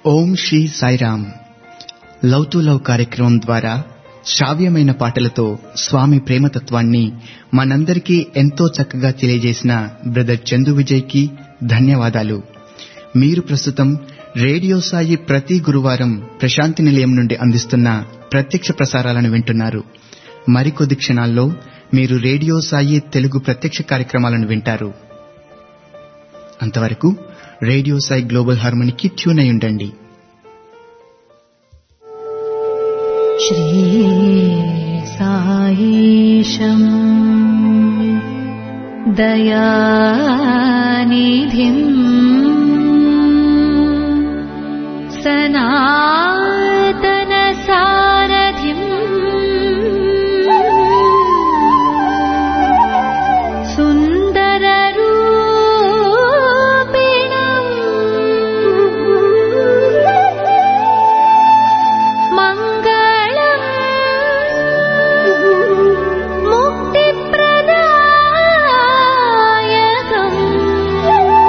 Om Shri Sairam love to love కార్యక్రమం ద్వారా శ్రావ్యమైన పాటలతో స్వామి ప్రేమతత్వాన్ని మనందరికీ ఎంతో చక్కగా తెలియజేసిన బ్రదర్ చందు విజయ్ కి ధన్యవాదాలు మీరు ప్రస్తుతం రేడియో సాయి ప్రతి గురువారం ప్రశాంతి నిలయం నుండి అందిస్తున్న ప్రత్యక్ష ప్రసారాలను వింటున్నారు మరికొద్ది క్షణాల్లో మీరు రేడియో సాయి తెలుగు ప్రత్యక్ష కార్యక్రమాలను వింటారు అంతవరకు రేడియో సాయి గ్లోబల్ హార్మోనికి ట్యూన్ అయి ఉండండి श्रीसायीशम् दयानिधिम् सनातनसारथिम् सुन्दररूपिणम् मङ्गलम् मुक्तिप्रदायकम्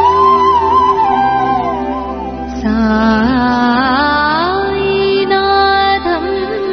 सायिनाथम्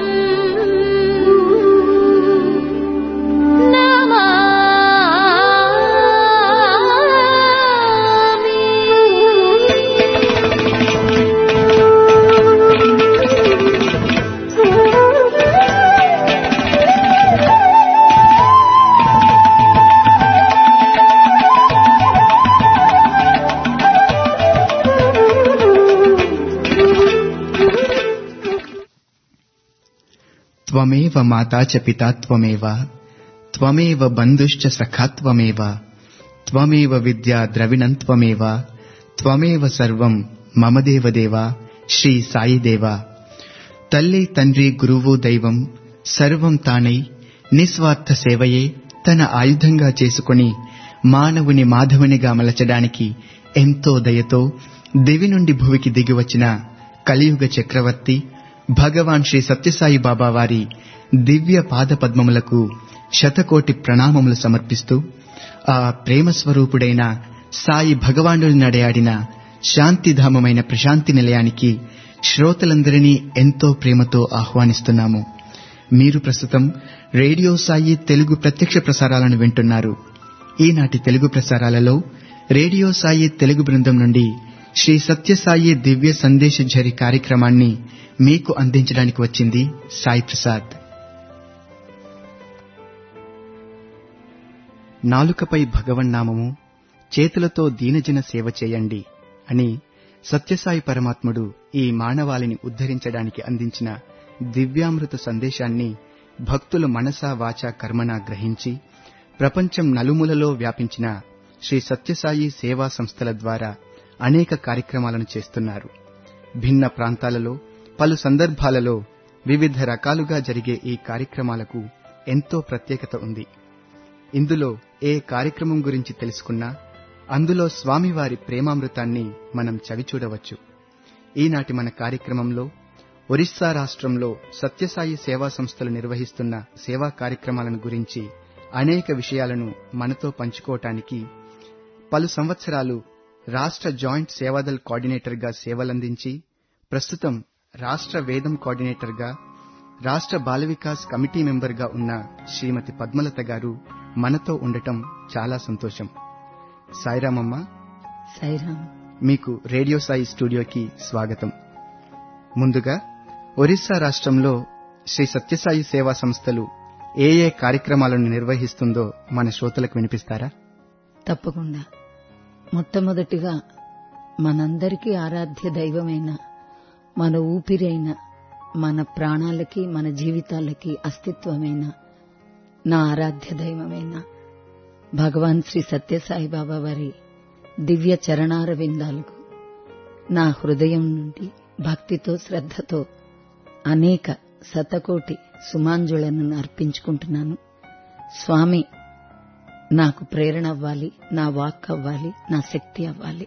త్వమేవ మాతా చ పితా త్వమేవ త్వమేవ బంధుశ్చ సఖా త్వమేవ త్వమేవ విద్యా ద్రవిణం త్వమేవ త్వమేవ సర్వం మమ దేవదేవ శ్రీ సాయి దేవ తల్లి తండ్రి గురువు దైవం సర్వం తానై నిస్వార్థ సేవయే తన ఆయుధంగా చేసుకుని మానవుని మాధవునిగా మలచడానికి ఎంతో దయతో దివి నుండి భువికి దిగివచ్చిన కలియుగ చక్రవర్తి భగవాన్ శ్రీ సత్యసాయి బాబా వారి దివ్య పాద పద్మములకు శతకోటి ప్రణామములు సమర్పిస్తూ ఆ ప్రేమ స్వరూపుడైన సాయి భగవానుడు నడయాడిన శాంతిధామమైన ప్రశాంతి నిలయానికి శ్రోతలందరినీ ఎంతో ప్రేమతో ఆహ్వానిస్తున్నాము మీరు ప్రస్తుతం రేడియో సాయి తెలుగు ప్రత్యక్ష ప్రసారాలను వింటున్నారు ఈనాటి తెలుగు ప్రసారాలలో రేడియో సాయి తెలుగు బృందం నుండి శ్రీ సత్యసాయి దివ్య సందేశ ఝరి కార్యక్రమాన్ని మీకు అందించడానికి వచ్చింది సాయి ప్రసాద్ నాలుకపై భగవన్నామము చేతులతో దీనజన సేవ చేయండి అని సత్యసాయి పరమాత్ముడు ఈ మానవాళిని ఉద్ధరించడానికి అందించిన దివ్యామృత సందేశాన్ని భక్తులు మనసా వాచా కర్మనా గ్రహించి ప్రపంచం నలుమూలలో వ్యాపించిన శ్రీ సత్యసాయి సేవా సంస్థల ద్వారా అనేక కార్యక్రమాలను చేస్తున్నారు భిన్న ప్రాంతాలలో పలు సందర్భాలలో వివిధ రకాలుగా జరిగే ఈ కార్యక్రమాలకు ఎంతో ప్రత్యేకత ఉంది ఇందులో ఏ కార్యక్రమం గురించి తెలుసుకున్నా అందులో స్వామివారి ప్రేమామృతాన్ని మనం చవిచూడవచ్చు ఈనాటి మన కార్యక్రమంలో ఒరిస్సా రాష్ట్రంలో సత్యసాయి సేవా సంస్థలు నిర్వహిస్తున్న సేవా కార్యక్రమాలను గురించి అనేక విషయాలను మనతో పంచుకోవటానికి పలు సంవత్సరాలు రాష్ట్ర జాయింట్ సేవాదల్ కోఆర్డినేటర్గా సేవలందించి ప్రస్తుతం రాష్ట్ర వేదం కోఆర్డినేటర్గా రాష్ట్ర బాల వికాస్ కమిటీ మెంబర్గా ఉన్న శ్రీమతి పద్మలత గారు మనతో ఉండటం చాలా సంతోషం సాయిరామమ్మ సాయిరామ్ మీకు రేడియో సాయి స్టూడియోకి స్వాగతం ముందుగా ఒరిస్సా రాష్ట్రంలో శ్రీ సత్యసాయి సేవా సంస్థలు ఏ ఏ కార్యక్రమాలను నిర్వహిస్తుందో మన శ్రోతలకు వినిపిస్తారా తప్పకుండా మొట్టమొదటిగా మనందరికీ ఆరాధ్య దైవమైన మన ఊపిరైన మన ప్రాణాలకి మన జీవితాలకి అస్తిత్వమైన నా ఆరాధ్య దైవమైన భగవాన్ శ్రీ సత్యసాయి బాబా వారి దివ్య చరణార విందాలకు నా హృదయం నుండి భక్తితో శ్రద్ధతో అనేక శతకోటి సుమాంజులను అర్పించుకుంటున్నాను స్వామి నాకు ప్రేరణ అవ్వాలి నా వాక్ అవ్వాలి నా శక్తి అవ్వాలి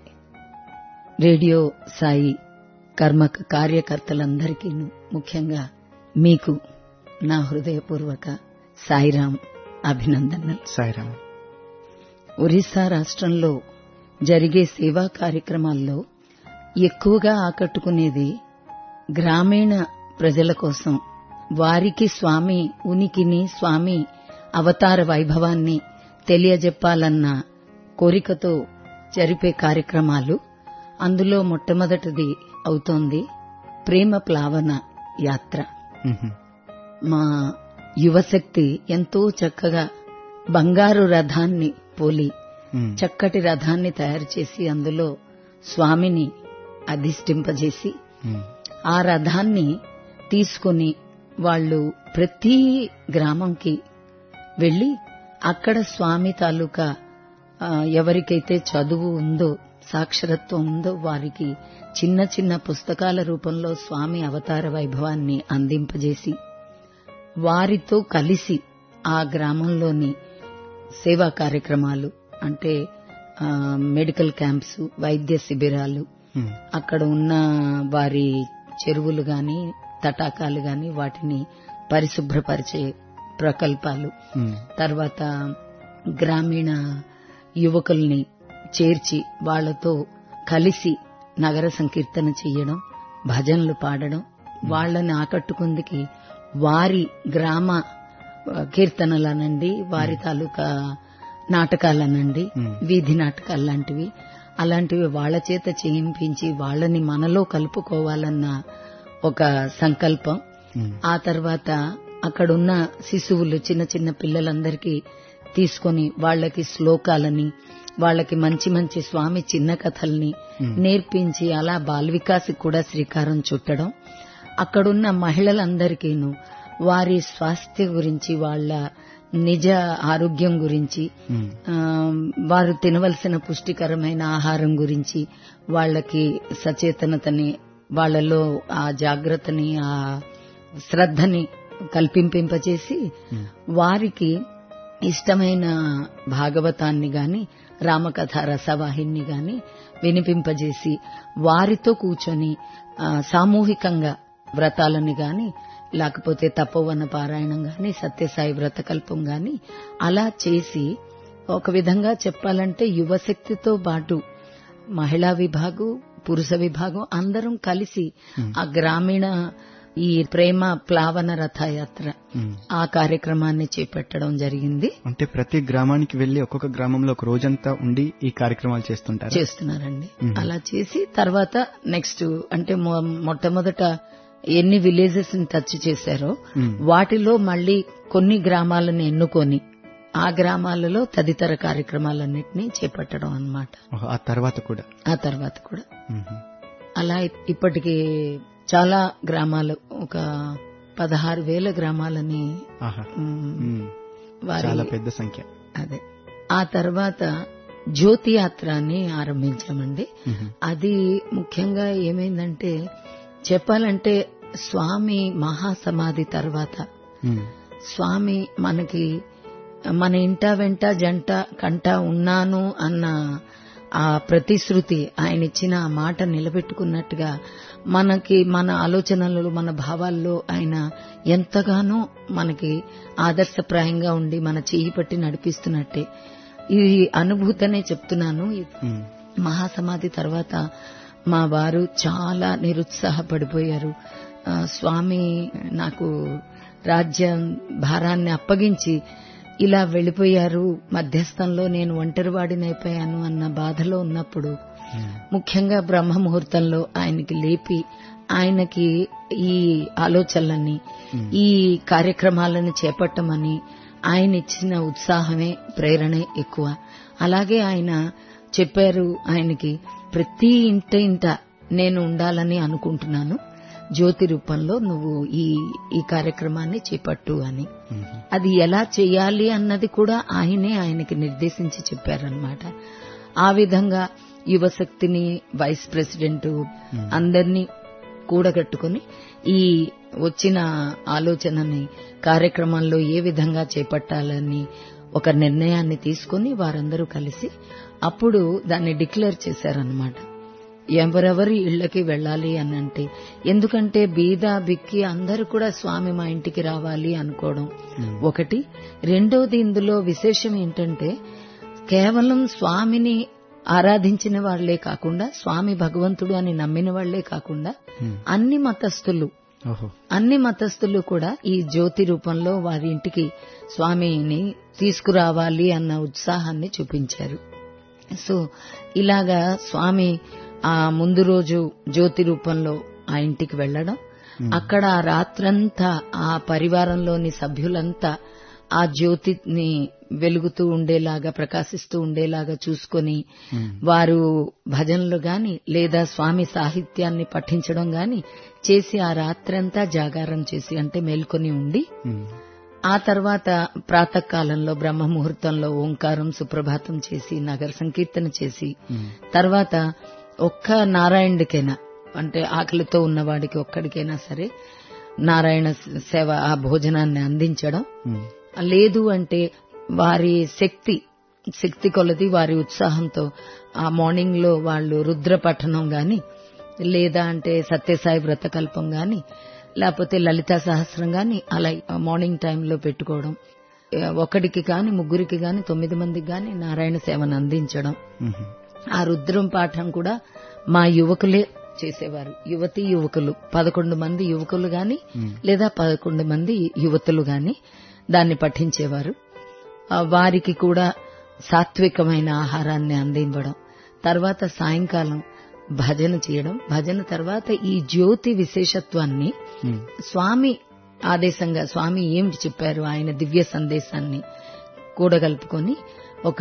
రేడియో సాయి కర్మక కార్యకర్తలందరికీ ముఖ్యంగా మీకు నా హృదయపూర్వక సాయిరాం అభినందనలు సాయిరామ్ ఒరిస్సా రాష్ట్రంలో జరిగే సేవా కార్యక్రమాల్లో ఎక్కువగా ఆకట్టుకునేది గ్రామీణ ప్రజల కోసం వారికి స్వామి ఉనికిని స్వామి అవతార వైభవాన్ని తెలియజెప్పాలన్న కోరికతో జరిపే కార్యక్రమాలు అందులో మొట్టమొదటిది అవుతోంది ప్రేమ ప్లావన యాత్ర మ్మ్. మా యువశక్తి ఎంతో చక్కగా బంగారు రథాన్ని పోలి మ్మ్. చక్కటి రథాన్ని తయారు చేసి అందులో స్వామిని అధిష్ఠింపజేసి మ్మ్. ఆ రథాన్ని తీసుకుని వాళ్ళు ప్రతి గ్రామంకి వెళ్లి అక్కడ స్వామి తాలూకా ఆ, ఎవరికైతే చదువు ఉందో సాక్షరత్వం ఉందో వారికి చిన్న చిన్న పుస్తకాల రూపంలో స్వామి అవతార వైభవాన్ని అందింపజేసి వారితో కలిసి ఆ గ్రామంలోని సేవా కార్యక్రమాలు అంటే ఆ, మెడికల్ క్యాంప్స్ వైద్య శిబిరాలు మ్మ్. అక్కడ ఉన్న వారి చెరువులు గాని తటాకాలు గాని వాటిని పరిశుభ్రపరిచే ప్రకల్పాలు మ్మ్. తర్వాత గ్రామీణ యువకుల్ని చేర్చి వాళ్లతో కలిసి నగర సంకీర్తన చేయడం భజనలు పాడడం వాళ్ళని ఆకట్టుకుందికి వారి గ్రామ ఆ, కీర్తనలనండి వారి తాలూకా నాటకాలనండి Hmm. వీధి నాటకాలు లాంటివి అలాంటివి వాళ్ళ చేత చేయింపించి వాళ్ళని మనలో కలుపుకోవాలన్న ఒక సంకల్పం మ్మ్. ఆ తర్వాత అక్కడున్న శిశువులు చిన్న చిన్న పిల్లలందరికీ తీసుకొని వాళ్ళకి శ్లోకాలని వాళ్ళకి మంచి మంచి స్వామి చిన్న కథల్ని నేర్పించి అలా బాల్ వికాస్ కూడా శ్రీకారం చుట్టడం అక్కడున్న మహిళలందరికీను వారి స్వాస్థ్య గురించి వాళ్ళ నిజ ఆరోగ్యం గురించి మ్మ్. ఆ, వారు తినవలసిన పుష్టికరమైన ఆహారం గురించి వాళ్ళకి సచేతనతని వాళ్ళలో ఆ జాగ్రత్తని ఆ శ్రద్ధని కల్పింపింపచేసి వారికి ఇష్టమైన భాగవతాన్ని గాని రామకథ రసవాహిని గాని వినిపింపజేసి వారితో కూర్చొని ఆ, సామూహికంగా వ్రతాలని గాని లేకపోతే తపోవన పారాయణం గాని సత్యసాయి వ్రతకల్పం గాని అలా చేసి ఒక విధంగా చెప్పాలంటే యువశక్తితో పాటు మహిళా విభాగం పురుష విభాగం అందరం కలిసి ఆ గ్రామీణ ఈ ప్రేమ ప్లావన రథయాత్ర మ్మ్. ఆ కార్యక్రమాన్ని చేపట్టడం జరిగింది అంటే ప్రతి గ్రామానికి వెళ్లి ఒక్కొక్క గ్రామంలో ఒక రోజంతా ఉండి ఈ కార్యక్రమాలు చేస్తుంటారు చేస్తున్నారండి మ్మ్. అలా చేసి తర్వాత నెక్స్ట్ అంటే మొ- మొట్టమొదట ఎన్ని విలేజెస్ ని టచ్ చేశారో మ్మ్. వాటిలో మళ్ళీ కొన్ని గ్రామాలను ఎన్నుకొని ఆ గ్రామాలలో తదితర కార్యక్రమాలన్నింటినీ చేపట్టడం అన్నమాట ఓహో, ఆ తర్వాత కూడా ఆ తర్వాత కూడా మ్మ్. అలా ఇప్పటికి చాలా గ్రామాలు ఒక పదహారు వేల గ్రామాలని ఆహా మ్, మ్మ్. వారి చాలా పెద్ద సంఖ్య అదే ఆ తర్వాత జ్యోతి యాత్ర అని ఆరంభించామండి మ్మ్. అది ముఖ్యంగా ఏమైందంటే చెప్పాలంటే స్వామి మహాసమాధి తర్వాత మ్మ్. స్వామి మనకి మన ఇంట వెంట జంట కంట ఉన్నాను అన్న ఆ ప్రతిశ్రుతి ఆయన ఇచ్చిన ఆ మాట నిలబెట్టుకున్నట్టుగా మనకి మన ఆలోచనలలో మన భావాల్లో ఆయన ఎంతగానో మనకి ఆదర్శప్రాయంగా ఉండి మన చేయి పట్టి నడిపిస్తున్నట్టే ఈ అనుభూతనే చెప్తున్నాను ఈ మ్మ్. మహాసమాధి తర్వాత మా వారు చాలా నిరుత్సాహపడిపోయారు ఆ, స్వామి నాకు రాజ్యం భారాన్ని అప్పగించి ఇలా వెళ్లిపోయారు మధ్యస్థంలో నేను ఒంటరివాడినైపోయాను అన్న బాధలో ఉన్నప్పుడు ముఖ్యంగా బ్రహ్మ ముహూర్తంలో ఆయనకి లేపి ఆయనకి ఈ ఆలోచనలని ఈ కార్యక్రమాలను చేపట్టమని ఆయన ఇచ్చిన ఉత్సాహమే ప్రేరణే ఎక్కువ అలాగే ఆయన చెప్పారు ఆయనకి ప్రతి ఇంట ఇంట నేను ఉండాలని అనుకుంటున్నాను జ్యోతి రూపంలో నువ్వు ఈ ఈ కార్యక్రమాన్ని చేపట్టు అని మ్మ్. అది ఎలా చేయాలి అన్నది కూడా ఆయనే ఆయనకి నిర్దేశించి చెప్పారనమాట ఆ విధంగా యువశక్తిని వైస్ ప్రెసిడెంట్ అందరినీ కూడగట్టుకుని ఈ వచ్చిన ఆలోచనని కార్యక్రమంలో ఏ విధంగా చేపట్టాలని ఒక నిర్ణయాన్ని తీసుకుని వారందరూ కలిసి అప్పుడు దాన్ని డిక్లేర్ చేశారనమాట ఎవరెవరి ఇళ్లకి వెళ్ళాలి అని అంటే ఎందుకంటే బీద బిక్కి అందరూ కూడా స్వామి మా ఇంటికి రావాలి అనుకోవడం ఒకటి రెండోది ఇందులో విశేషం ఏంటంటే కేవలం స్వామిని ఆరాధించిన వాళ్లే కాకుండా స్వామి భగవంతుడు అని నమ్మిన వాళ్లే కాకుండా Hmm. అన్ని మతస్థులు ఓహో అన్ని మతస్థులు కూడా ఈ జ్యోతి రూపంలో వారి ఇంటికి స్వామిని తీసుకురావాలి అన్న ఉత్సాహాన్ని చూపించారు సో ఇలాగా స్వామి ఆ ముందు రోజు జ్యోతి రూపంలో ఆ ఇంటికి వెళ్లడం అక్కడ ఆ రాత్రంతా ఆ పరివారంలోని సభ్యులంతా ఆ జ్యోతిని వెలుగుతూ ఉండేలాగా ప్రకాశిస్తూ ఉండేలాగా చూసుకొని వారు భజనలు గాని లేదా స్వామి సాహిత్యాన్ని పఠించడం గాని చేసి ఆ రాత్రంతా జాగారం చేసి అంటే మేల్కొని ఉండి ఉమ్. ఆ తర్వాత ప్రాతకాలంలో బ్రహ్మ ముహూర్తంలో ఓంకారం సుప్రభాతం చేసి నగర సంకీర్తన చేసి ఉమ్. తర్వాత ఒక్క నారాయణుడికైనా అంటే ఆకలితో ఉన్నవాడికి ఒక్కడికైనా సరే నారాయణ సేవ ఆ భోజనాన్ని అందించడం ఉమ్. లేదు అంటే వారి శక్తి శక్తి కొలది వారి ఉత్సాహంతో ఆ మార్నింగ్ లో వాళ్ళు రుద్ర పఠనం గాని లేదా అంటే సత్యసాయి వ్రతకల్పం గాని లేకపోతే లలితా సహస్రం గాని అలా మార్నింగ్ టైంలో పెట్టుకోవడం ఏ, ఒకడికి గాని ముగ్గురికి గాని తొమ్మిది మందికి గాని నారాయణ సేవను అందించడం ఉమ్. ఆ రుద్రం పాఠం కూడా మా యువకులే చేసేవారు యువతి యువకులు పదకొండు మంది యువకులు గాని లేదా పదకొండు మంది యువతులు గాని దాన్ని పఠించేవారు ఆ వారికి కూడా సాత్వికమైన ఆహారాన్ని అందివ్వడం తర్వాత సాయంకాలం భజన చేయడం భజన తర్వాత ఈ జ్యోతి విశేషత్వాన్ని ఉమ్. స్వామి ఆదేశంగా స్వామి ఏమిటి చెప్పారు ఆయన దివ్య సందేశాన్ని కూడగలుపుకొని ఒక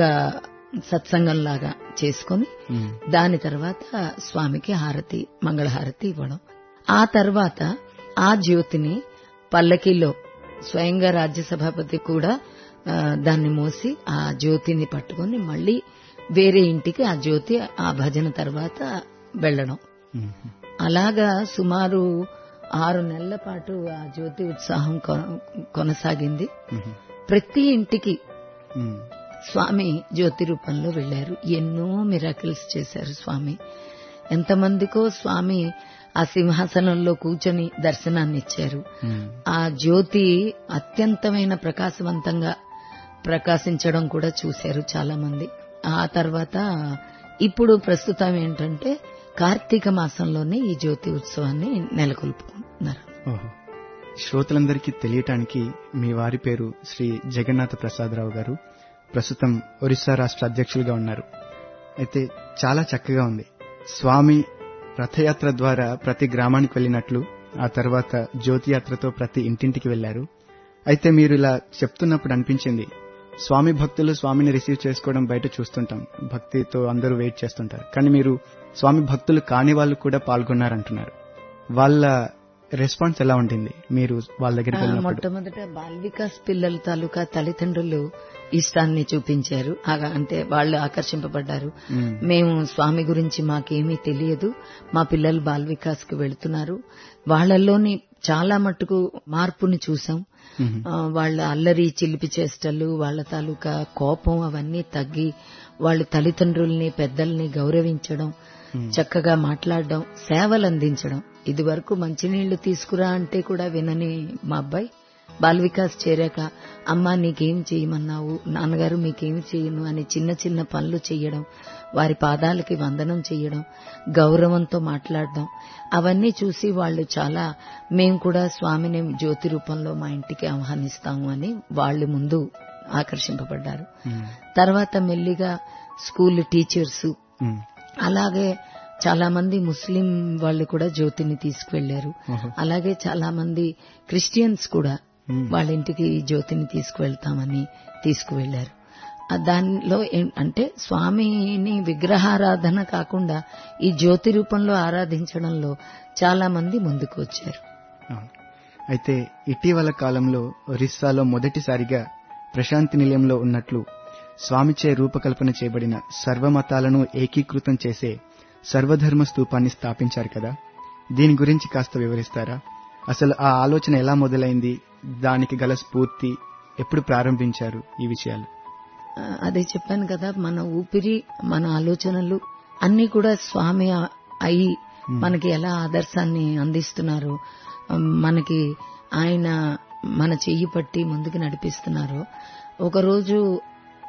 సత్సంగంలాగా చేసుకొని ఉమ్. దాని తర్వాత స్వామికి హారతి మంగళహారతి ఇవ్వడం ఆ తర్వాత ఆ జ్యోతిని పల్లకిలో స్వయంగా రాజ్యసభాపతి కూడా ఆ, దాన్ని మోసి ఆ జ్యోతిని పట్టుకొని మళ్ళీ వేరే ఇంటికి ఆ జ్యోతి ఆ భజన తర్వాత వెళ్లడం ఉమ్. అలాగా సుమారు ఆరు నెలల పాటు ఆ జ్యోతి ఉత్సాహం కొ- కొనసాగింది ఉమ్. ప్రతి ఇంటికి ఉమ్. స్వామి జ్యోతి రూపంలో వెళ్లారు ఎన్నో మిరాకిల్స్ చేశారు స్వామి ఎంతమందికో స్వామి ఆ సింహాసనంలో కూర్చొని దర్శనాన్ని ఇచ్చారు ఉమ్. ఆ జ్యోతి అత్యంతమైన ప్రకాశవంతంగా ప్రకాశించడం కూడా చూశారు చాలా మంది ఆ తర్వాత ఇప్పుడు ప్రస్తుతం ఏంటంటే కార్తీక మాసంలోనే ఈ జ్యోతి ఉత్సవాన్ని నెలకొల్పుకుంటున్నారు ఓహో శ్రోతలందరికీ తెలియటానికి మీ వారి పేరు శ్రీ జగన్నాథ ప్రసాదరావు గారు ప్రస్తుతం ఒరిస్సా రాష్ట్ర అధ్యక్షులుగా ఉన్నారు అయితే చాలా చక్కగా ఉంది స్వామి రథయాత్ర ద్వారా ప్రతి గ్రామానికి వెళ్ళినట్లు ఆ తర్వాత జ్యోతి యాత్రతో ప్రతి ఇంటింటికి వెళ్లారు అయితే మీరు ఇలా చెప్తున్నప్పుడు అనిపించింది స్వామి భక్తులు స్వామిని రిసీవ్ చేసుకోవడం బయట చూస్తుంటాం భక్తితో అందరూ వెయిట్ చేస్తుంటారు కానీ మీరు స్వామి భక్తులు కాని వాళ్ళు కూడా పాల్గొన్నారంటున్నారు వాళ్ళ రెస్పాన్స్ ఎలా ఉండింది మీరు వాళ్ళ దగ్గరికి ఆ, వెళ్ళినప్పుడు మొట్టమొదట బాల్ వికాస్ పిల్లల తాలూకా తల్లిదండ్రులు ఇష్టాన్ని చూపించారు ఆగా అంటే వాళ్ళు ఆకర్షింపబడ్డారు మ్మ్. మేము స్వామి గురించి మాకేమీ తెలియదు మా పిల్లలు బాల్ వికాస్ కు వెళుతున్నారు వాళ్ళల్లోని చాలా మట్టుకు మార్పుని చూసాం మ్మ్. ఆ, వాళ్ళ అల్లరి చిలిపి చేష్టలు వాళ్ళ తాలూకా కోపం అవన్నీ తగ్గి వాళ్ళు తల్లిదండ్రుల్ని పెద్దల్ని గౌరవించడం చక్కగా మాట్లాడడం సేవలు అందించడం ఇది వరకు మంచినీళ్లు తీసుకురా అంటే కూడా వినని మా అబ్బాయి బాల్ వికాస్ చేరాక అమ్మా నీకేం చేయమన్నావు నాన్నగారు మీకేం చేయను అని చిన్న చిన్న పనులు చేయడం వారి పాదాలకి వందనం చేయడం గౌరవంతో మాట్లాడడం అవన్నీ చూసి వాళ్ళు చాలా మేము కూడా స్వామిని జ్యోతి రూపంలో మా ఇంటికి ఆహ్వానిస్తాము అని వాళ్ళు ముందు ఆకర్షింపబడ్డారు మ్మ్. తర్వాత మెల్లిగా స్కూల్ టీచర్స్ మ్మ్. అలాగే చాలా మంది ముస్లిం వాళ్ళు కూడా జ్యోతిని తీసుకువెళ్లారు ఓహో. అలాగే చాలా మంది క్రిస్టియన్స్ కూడా మ్మ్. వాళ్ళ ఇంటికి జ్యోతిని తీసుకువెళ్తామని తీసుకువెళ్లారు ఆ దానిలో ఏం- అంటే స్వామిని విగ్రహారాధన కాకుండా ఈ జ్యోతి రూపంలో ఆరాధించడంలో చాలా మంది ముందుకు వచ్చారు అవును. అయితే ఇటీవల కాలంలో ఒరిస్సాలో మొదటిసారిగా ప్రశాంతి నిలయంలో ఉన్నట్లు స్వామిచే రూపకల్పన చేయబడిన సర్వమతాలను ఏకీకృతం చేసే సర్వధర్మ స్తూపాన్ని స్థాపించారు కదా దీని గురించి కాస్త వివరిస్తారా అసలు ఆ ఆలోచన ఎలా మొదలైంది దానికి గల స్ఫూర్తి ఎప్పుడు ప్రారంభించారు ఈ విషయాలు ఆ, అదే చెప్పాను కదా మన ఊపిరి మన ఆలోచనలు అన్ని కూడా స్వామి ఆ- అయి మనకి ఎలా ఆదర్శాన్ని అందిస్తున్నారో ఆ, మనకి ఆయన మన చెయ్యి పట్టి ముందుకు నడిపిస్తున్నారో ఒకరోజు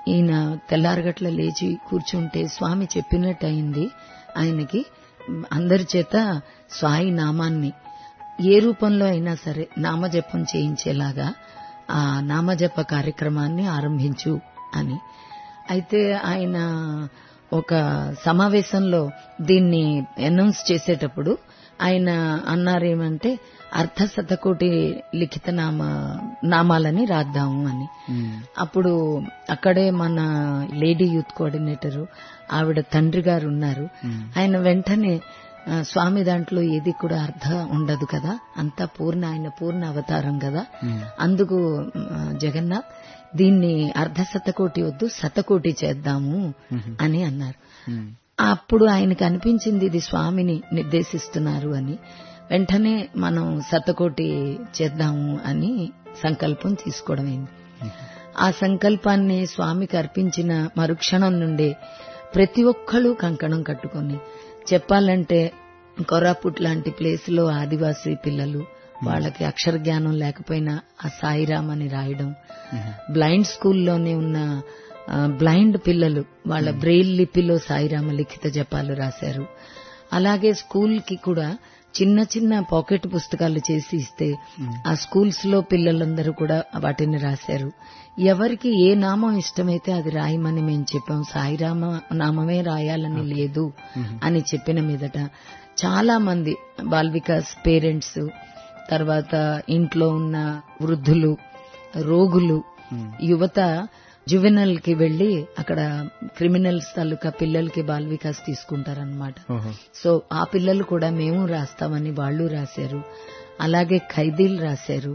ఈయన తెల్లారగట్ల లేచి కూర్చుంటే స్వామి చెప్పినట్టు అయింది ఆయనకి అందరి చేత స్వాయి నామాన్ని ఏ రూపంలో అయినా సరే నామజపం చేయించేలాగా ఆ నామజప కార్యక్రమాన్ని ఆరంభించు అని అయితే ఆయన ఒక సమావేశంలో దీన్ని అనౌన్స్ చేసేటప్పుడు ఆయన అన్నారేమంటే అర్ధ శతకోటి లిఖిత నామ నామాలని రాద్దాము అని అప్పుడు అక్కడే మన లేడీ యూత్ కోఆర్డినేటర్ ఆవిడ తండ్రి గారు ఉన్నారు ఆయన వెంటనే ఆ, స్వామి దాంట్లో ఏది కూడా అర్థ ఉండదు కదా అంతా పూర్ణ ఆయన పూర్ణ అవతారం కదా అందుకు ఆ, జగన్నాథ్ దీన్ని అర్ధ శతకోటి వద్దు శతకోటి చేద్దాము అని అన్నారు అప్పుడు ఆయనకు అనిపించింది ఇది స్వామిని నిర్దేశిస్తున్నారు అని వెంటనే మనం శతకోటి చేద్దాము అని సంకల్పం తీసుకోవడమైంది ఆ సంకల్పాన్ని స్వామికి అర్పించిన మరుక్షణం నుండే ప్రతి ఒక్కళ్ళు కంకణం కట్టుకొని చెప్పాలంటే కొరాపుట్ లాంటి ప్లేస్ లో ఆదివాసీ పిల్లలు వాళ్ళకి అక్షర జ్ఞానం లేకపోయినా ఆ సాయిరామ్ అని రాయడం బ్లైండ్ స్కూల్లోనే ఉన్న ఆ, బ్లైండ్ పిల్లలు వాళ్ళ బ్రెయిల్ లిపిలో సాయిరామ లిఖిత జపాలు రాశారు అలాగే స్కూల్ కి కూడా చిన్న చిన్న పాకెట్ పుస్తకాలు చేసి ఇస్తే ఆ స్కూల్స్ లో పిల్లలందరూ కూడా వాటిని రాశారు ఎవరికి ఏ నామం ఇష్టమైతే అది రాయమని మేము చెప్పాం సాయిరామ నామమే రాయాలని లేదు అని చెప్పిన మీదట చాలా మంది బాల్ వికాస్ పేరెంట్స్ తర్వాత ఇంట్లో ఉన్న వృద్ధులు రోగులు యువత జువెనల్ కి వెళ్లి అక్కడ క్రిమినల్స్ తాలూకా పిల్లలకి బాల్ వికాస్ తీసుకుంటారనమాట ఓహో సో ఆ పిల్లలు కూడా మేము రాస్తామని వాళ్ళు రాశారు అలాగే ఖైదీలు రాశారు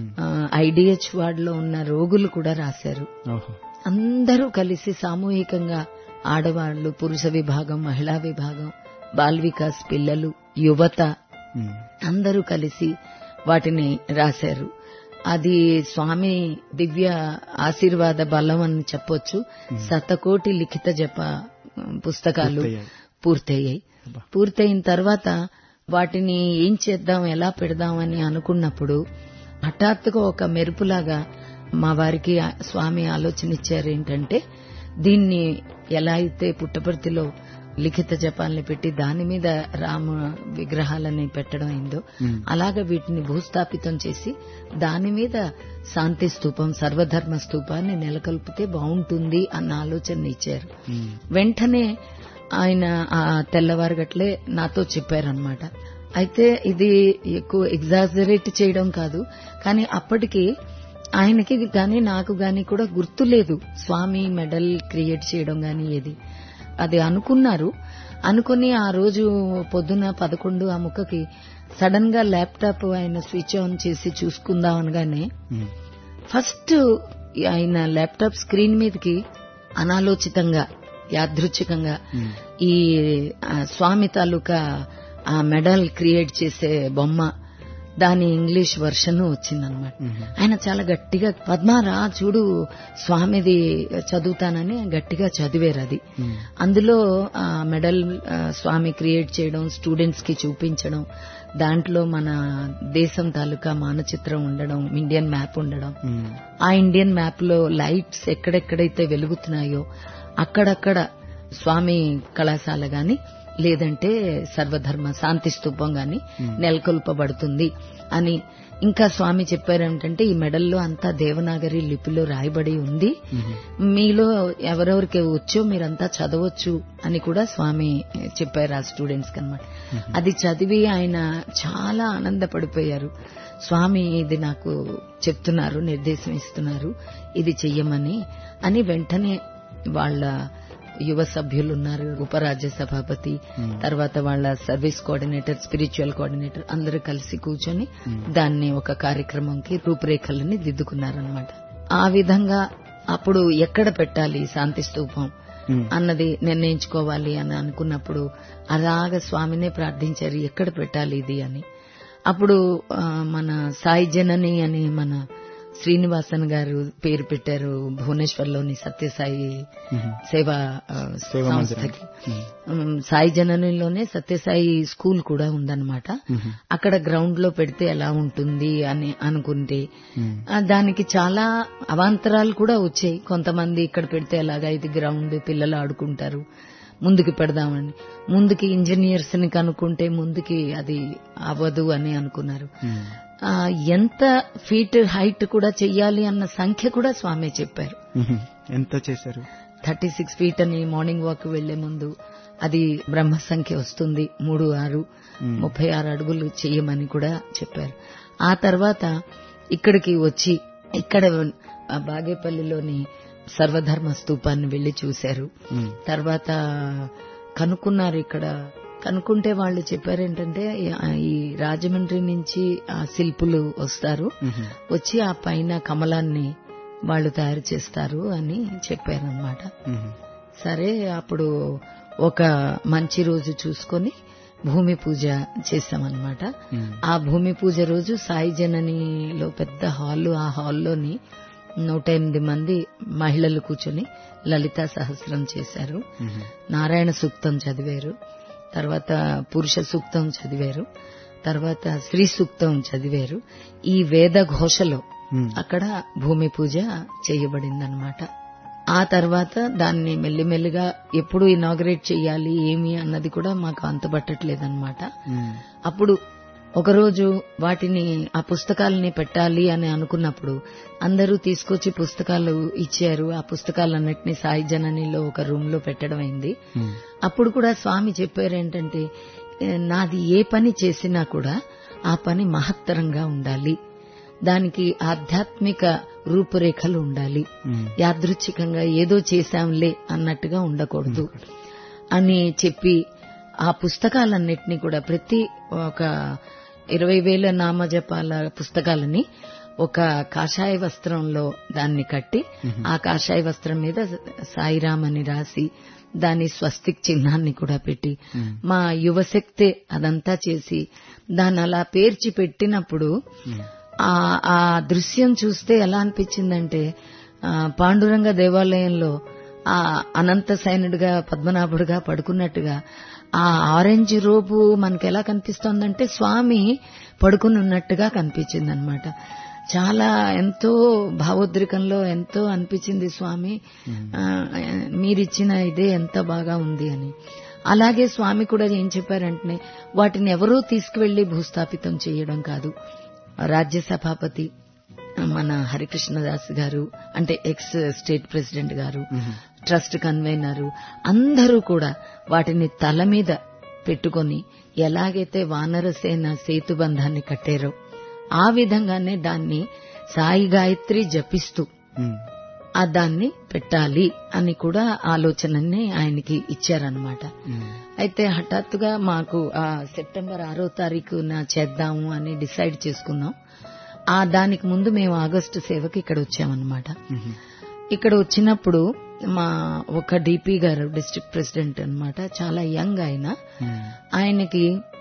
ఐడిహెచ్ వార్డులో ఉన్న రోగులు కూడా రాశారు ఓహో అందరూ కలిసి సామూహికంగా ఆడవాళ్లు పురుష విభాగం మహిళా విభాగం బాల్ వికాస్ పిల్లలు యువత ఉమ్. అందరూ కలిసి వాటిని రాశారు అది స్వామి దివ్య ఆశీర్వాద బలం అని చెప్పొచ్చు శతకోటి లిఖిత జప ఉమ్, పుస్తకాలు పూర్తయ్యాయి. పూర్తయ్యాయి అబ్బా. పూర్తయిన తర్వాత వాటిని ఏం చేద్దాం ఎలా పెడదాం అని అనుకున్నప్పుడు హఠాత్తుగా ఒక మెరుపులాగా మా వారికి ఆ స్వామి ఆలోచన ఇచ్చారు ఏంటంటే దీన్ని ఎలా అయితే పుట్టపర్తిలో లిఖిత జపాల్ని పెట్టి దాని మీద రామ విగ్రహాలని పెట్టడం అయిందో మ్మ్. అలాగ వీటిని భూస్థాపితం చేసి దాని మీద శాంతి స్తూపం సర్వధర్మ స్తూపాన్ని నెలకొల్పితే బాగుంటుంది అన్న ఆలోచన ఇచ్చారు ఉమ్. వెంటనే ఆయన ఆ తెల్లవారుగట్లే నాతో చెప్పారనమాట అయితే ఇది ఎక్కువ ఎగ్జాజరేట్ చేయడం కాదు కానీ అప్పటికి ఆయనకి గాని నాకు గాని కూడా గుర్తులేదు స్వామి మెడల్ క్రియేట్ చేయడం గాని ఏది అది అనుకున్నారు అనుకుని ఆ రోజు పొద్దున పదకొండు ఆ ముక్కకి సడన్ గా ల్యాప్టాప్ ఆయన స్విచ్ ఆన్ చేసి చూసుకుందాం అనగానే ఉమ్. ఫస్ట్ ఆయన ల్యాప్టాప్ స్క్రీన్ మీదకి అనాలోచితంగా యాదృచ్ఛికంగా ఉమ్. ఈ ఆ, స్వామి తాలూకా ఆ మెడల్ క్రియేట్ చేసే బొమ్మ దాని ఇంగ్లీష్ వర్షన్ వచ్చిందనమాట మ్మ్. ఆయన చాలా గట్టిగా పద్మారా చూడు స్వామిది చదువుతానని గట్టిగా చదివారు అది ఉమ్. అందులో ఆ మెడల్ ఆ, స్వామి క్రియేట్ చేయడం స్టూడెంట్స్ కి చూపించడం దాంట్లో మన దేశం తాలూకా మానచిత్రం ఉండడం ఇండియన్ మ్యాప్ ఉండడం ఉమ్. ఆ ఇండియన్ మ్యాప్ లో లైట్స్ ఎక్కడెక్కడైతే వెలుగుతున్నాయో అక్కడక్కడ స్వామి కళాశాల గాని లేదంటే సర్వధర్మ శాంతి స్తూపం గాని నెలకొల్పబడుతుంది అని ఇంకా స్వామి చెప్పారేమిటంటే ఈ మెడల్లో అంతా దేవనాగరి లిపిలో రాయబడి ఉంది ఉమ్. మీలో ఎవరెవరికి వచ్చో మీరంతా చదవచ్చు అని కూడా స్వామి చెప్పారు ఆ స్టూడెంట్స్ కనమాట అది చదివి ఆయన చాలా ఆనందపడిపోయారు స్వామి ఇది నాకు చెప్తున్నారు నిర్దేశం ఇస్తున్నారు ఇది చెయ్యమని అని వెంటనే వాళ్ళ యువ సభ్యులు ఉన్నారు ఉపరాజ్య సభాపతి తర్వాత వాళ్ళ సర్వీస్ కోఆర్డినేటర్ స్పిరిచువల్ కోఆర్డినేటర్ అందరూ కలిసి కూర్చొని దాన్ని ఒక కార్యక్రమంకి రూపురేఖలని దిద్దుకున్నారనమాట ఆ విధంగా అప్పుడు ఎక్కడ పెట్టాలి ఈ శాంతి స్తూపం ఉమ్. అన్నది నిర్ణయించుకోవాలి అని అనుకున్నప్పుడు అలాగ స్వామినే ప్రార్థించారు ఎక్కడ పెట్టాలి ఇది అని అప్పుడు ఆ, మన సాయి జనని అని మన శ్రీనివాసన్ గారు పేరు పెట్టారు భువనేశ్వర్లోని సత్యసాయి మ్మ్. సేవా ఆ, సేవా సంస్థకి మందిరం. ఉమ్, సాయి జననిలోనే సత్యసాయి స్కూల్ కూడా ఉందన్నమాట మ్మ్. అక్కడ గ్రౌండ్ లో పెడితే ఎలా ఉంటుంది అని అనుకుంటే మ్మ్. ఆ, దానికి చాలా అవాంతరాలు కూడా వచ్చాయి కొంతమంది ఇక్కడ పెడితే ఎలాగా ఇది గ్రౌండ్ పిల్లలు ఆడుకుంటారు ముందుకి పెడదామని ముందుకి ఇంజనీర్స్ ని కనుక్కుంటే ముందుకి అది అవ్వదు అని అనుకున్నారు మ్మ్. ఆ, ఎంత ఫీట్ హైట్ కూడా చెయ్యాలి అన్న సంఖ్య కూడా స్వామి చెప్పారు మ్మ్. ఎంత చేశారు థర్టీ సిక్స్ ఫీట్ అని మార్నింగ్ వాక్ వెళ్లే ముందు అది బ్రహ్మ సంఖ్య వస్తుంది మూడు ఆరు మ్మ్. ముప్పై ఆరు అడుగులు చెయ్యమని కూడా చెప్పారు ఆ తర్వాత ఇక్కడికి వచ్చి ఇక్కడ ఆ బాగేపల్లిలోని సర్వధర్మ స్తూపాన్ని వెళ్లి చూశారు మ్మ్. తర్వాత కనుక్కున్నారు ఇక్కడ కనుక్కుంటే వాళ్ళు చెప్పారు ఏంటంటే ఈ రాజమండ్రి నుంచి ఆ శిల్పులు వస్తారు మ్మ్. వచ్చి ఆ పైన కమలాన్ని వాళ్ళు తయారు చేస్తారు అని చెప్పారనమాట మ్మ్. సరే అప్పుడు ఒక మంచి రోజు చూసుకొని భూమి పూజ చేశామన్నమాట మ్మ్. ఆ భూమి పూజ రోజు సాయి జననిలో పెద్ద హాల్ ఆ హాల్లోని నూట ఎనిమిది మంది మహిళలు కూర్చొని లలితా సహస్రం చేశారు మ్మ్. నారాయణ సూక్తం చదివారు తర్వాత పురుష సూక్తం చదివారు తర్వాత స్త్రీ సూక్తం చదివారు ఈ వేద ఘోషలో మ్మ్. అక్కడ భూమి పూజ చేయబడిందనమాట ఆ తర్వాత దాన్ని మెల్లిమెల్లిగా ఎప్పుడు ఇనాగ్రేట్ చేయాలి ఏమి అన్నది కూడా మాకు అంతుబట్టట్లేదన్నమాట మ్మ్. అప్పుడు ఒకరోజు వాటిని ఆ పుస్తకాలని పెట్టాలి అని అనుకున్నప్పుడు అందరూ తీసుకొచ్చి పుస్తకాలు ఇచ్చారు ఆ పుస్తకాలన్నిటినీ సాయి జననిలో ఒక రూమ్ లో పెట్టడం అయింది మ్మ్. అప్పుడు కూడా స్వామి చెప్పారు ఏంటంటే "ఏ, నాది ఏ పని చేసినా కూడా ఆ పని మహత్తరంగా ఉండాలి దానికి ఆధ్యాత్మిక రూపురేఖలు ఉండాలి మ్మ్. యాదృచ్ఛికంగా ఏదో చేశాంలే అన్నట్టుగా ఉండకూడదు అని చెప్పి ఆ పుస్తకాలన్నిటినీ కూడా ప్రతి ఒక ఇరవై వేల నామజపాల పుస్తకాలని ఒక కాషాయ వస్త్రంలో దాన్ని కట్టి ఆ కాషాయ వస్త్రం మీద సాయిరామ్ అని రాసి దాని స్వస్తిక్ చిహ్నాన్ని కూడా పెట్టి మా యువశక్తి అదంతా చేసి దాన్ని అలా పేర్చి పెట్టినప్పుడు ఆ ఆ దృశ్యం చూస్తే ఎలా అనిపించిందంటే ఆ, పాండురంగ దేవాలయంలో ఆ అనంత సైనుడిగా పద్మనాభుడిగా పడుకున్నట్టుగా ఆ ఆరెంజ్ రోబు మనకి ఎలా కనిపిస్తోందంటే స్వామి పడుకుని ఉన్నట్టుగా కనిపించింది అనమాట చాలా ఎంతో భావోద్రికంలో ఎంతో అనిపించింది స్వామి ఆ, మీరిచ్చిన ఇదే ఎంత బాగా ఉంది అని అలాగే స్వామి కూడా ఏం చెప్పారంటే వాటిని ఎవరూ తీసుకువెళ్లి భూస్థాపితం చేయడం కాదు రాజ్య సభాపతి మన హరికృష్ణదాస్ గారు అంటే ఎక్స్ స్టేట్ ప్రెసిడెంట్ గారు ట్రస్ట్ కన్వీనర్ అందరూ కూడా వాటిని తల మీద పెట్టుకొని ఎలాగైతే వానరసేన సేతుబంధాన్ని కట్టారో ఆ విధంగానే దాన్ని సాయి గాయత్రి జపిస్తూ మ్మ్. ఆ దాన్ని పెట్టాలి అని కూడా ఆలోచనని ఆయనకి ఇచ్చారనమాట మ్మ్. అయితే హఠాత్తుగా మాకు ఆ సెప్టెంబర్ ఆరో తారీఖున చేద్దాము అని డిసైడ్ చేసుకున్నాం ఆ దానికి ముందు మేము ఆగస్టు సేవకి ఇక్కడ వచ్చామన్నమాట మ్మ్. ఇక్కడ వచ్చినప్పుడు మా ఒక డిపి గారు డిస్ట్రిక్ట్ ప్రెసిడెంట్ అన్నమాట చాలా యంగ్ ఆయన మ్మ్. ఆయనకి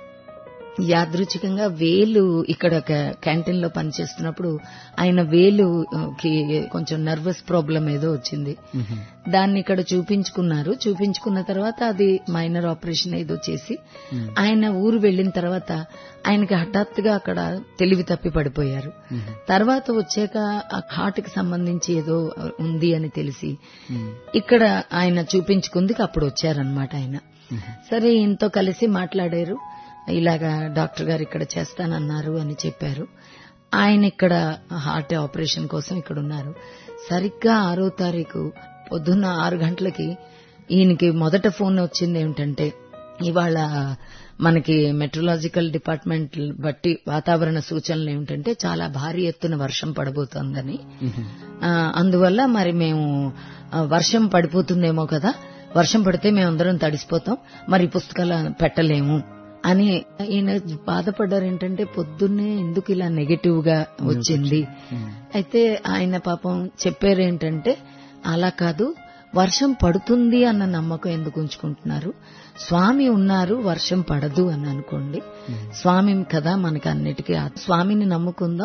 యాదృచ్ఛికంగా వేలు ఇక్కడ ఒక క్యాంటీన్ లో పనిచేస్తున్నప్పుడు ఆయన వేలుకి కొంచెం నర్వస్ ప్రాబ్లం ఏదో వచ్చింది మ్మ్. దాన్ని ఇక్కడ చూపించుకున్నారు చూపించుకున్న తర్వాత అది మైనర్ ఆపరేషన్ ఏదో చేసి మ్మ్. ఆయన ఊరు వెళ్లిన తర్వాత ఆయనకి హఠాత్తుగా అక్కడ తెలివి తప్పి పడిపోయారు మ్మ్. తర్వాత వచ్చాక ఆ హార్ట్ కి సంబంధించి ఏదో ఉంది అని తెలిసి మ్మ్. ఇక్కడ ఆయన చూపించుకుందికి అప్పుడు వచ్చారనమాట ఆయన మ్మ్. సరే ఈయనతో కలిసి మాట్లాడారు ఇలాగా డాక్టర్ గారు ఇక్కడ చేస్తానన్నారు అని చెప్పారు ఆయన ఇక్కడ హార్ట్ ఆపరేషన్ కోసం ఇక్కడ ఉన్నారు సరిగ్గా ఆరో తారీఖు పొద్దున్న ఆరు గంటలకి ఈయనకి మొదట ఫోన్ వచ్చింది ఏమిటంటే ఇవాళ మనకి మెట్రలాజికల్ డిపార్ట్మెంట్ బట్టి వాతావరణ సూచనలు ఏమిటంటే చాలా భారీ ఎత్తున వర్షం పడబోతోందని మ్మ్. ఆ, అందువల్ల మరి మేము ఆ, వర్షం పడిపోతుందేమో కదా వర్షం పడితే మేమందరం తడిసిపోతాం మరి పుస్తకాలు పెట్టలేము అని ఈయన బాధపడ్డారు ఏంటంటే పొద్దున్నే ఎందుకు ఇలా నెగటివ్ గా వచ్చింది మ్మ్. అయితే ఆయన పాపం చెప్పారేంటంటే అలా కాదు వర్షం పడుతుంది అన్న నమ్మకం ఎందుకు ఉంచుకుంటున్నారు స్వామి ఉన్నారు వర్షం పడదు అని అనుకోండి స్వామి కదా మనకి అన్నిటికీ ఆ స్వామిని నమ్ముకుందాం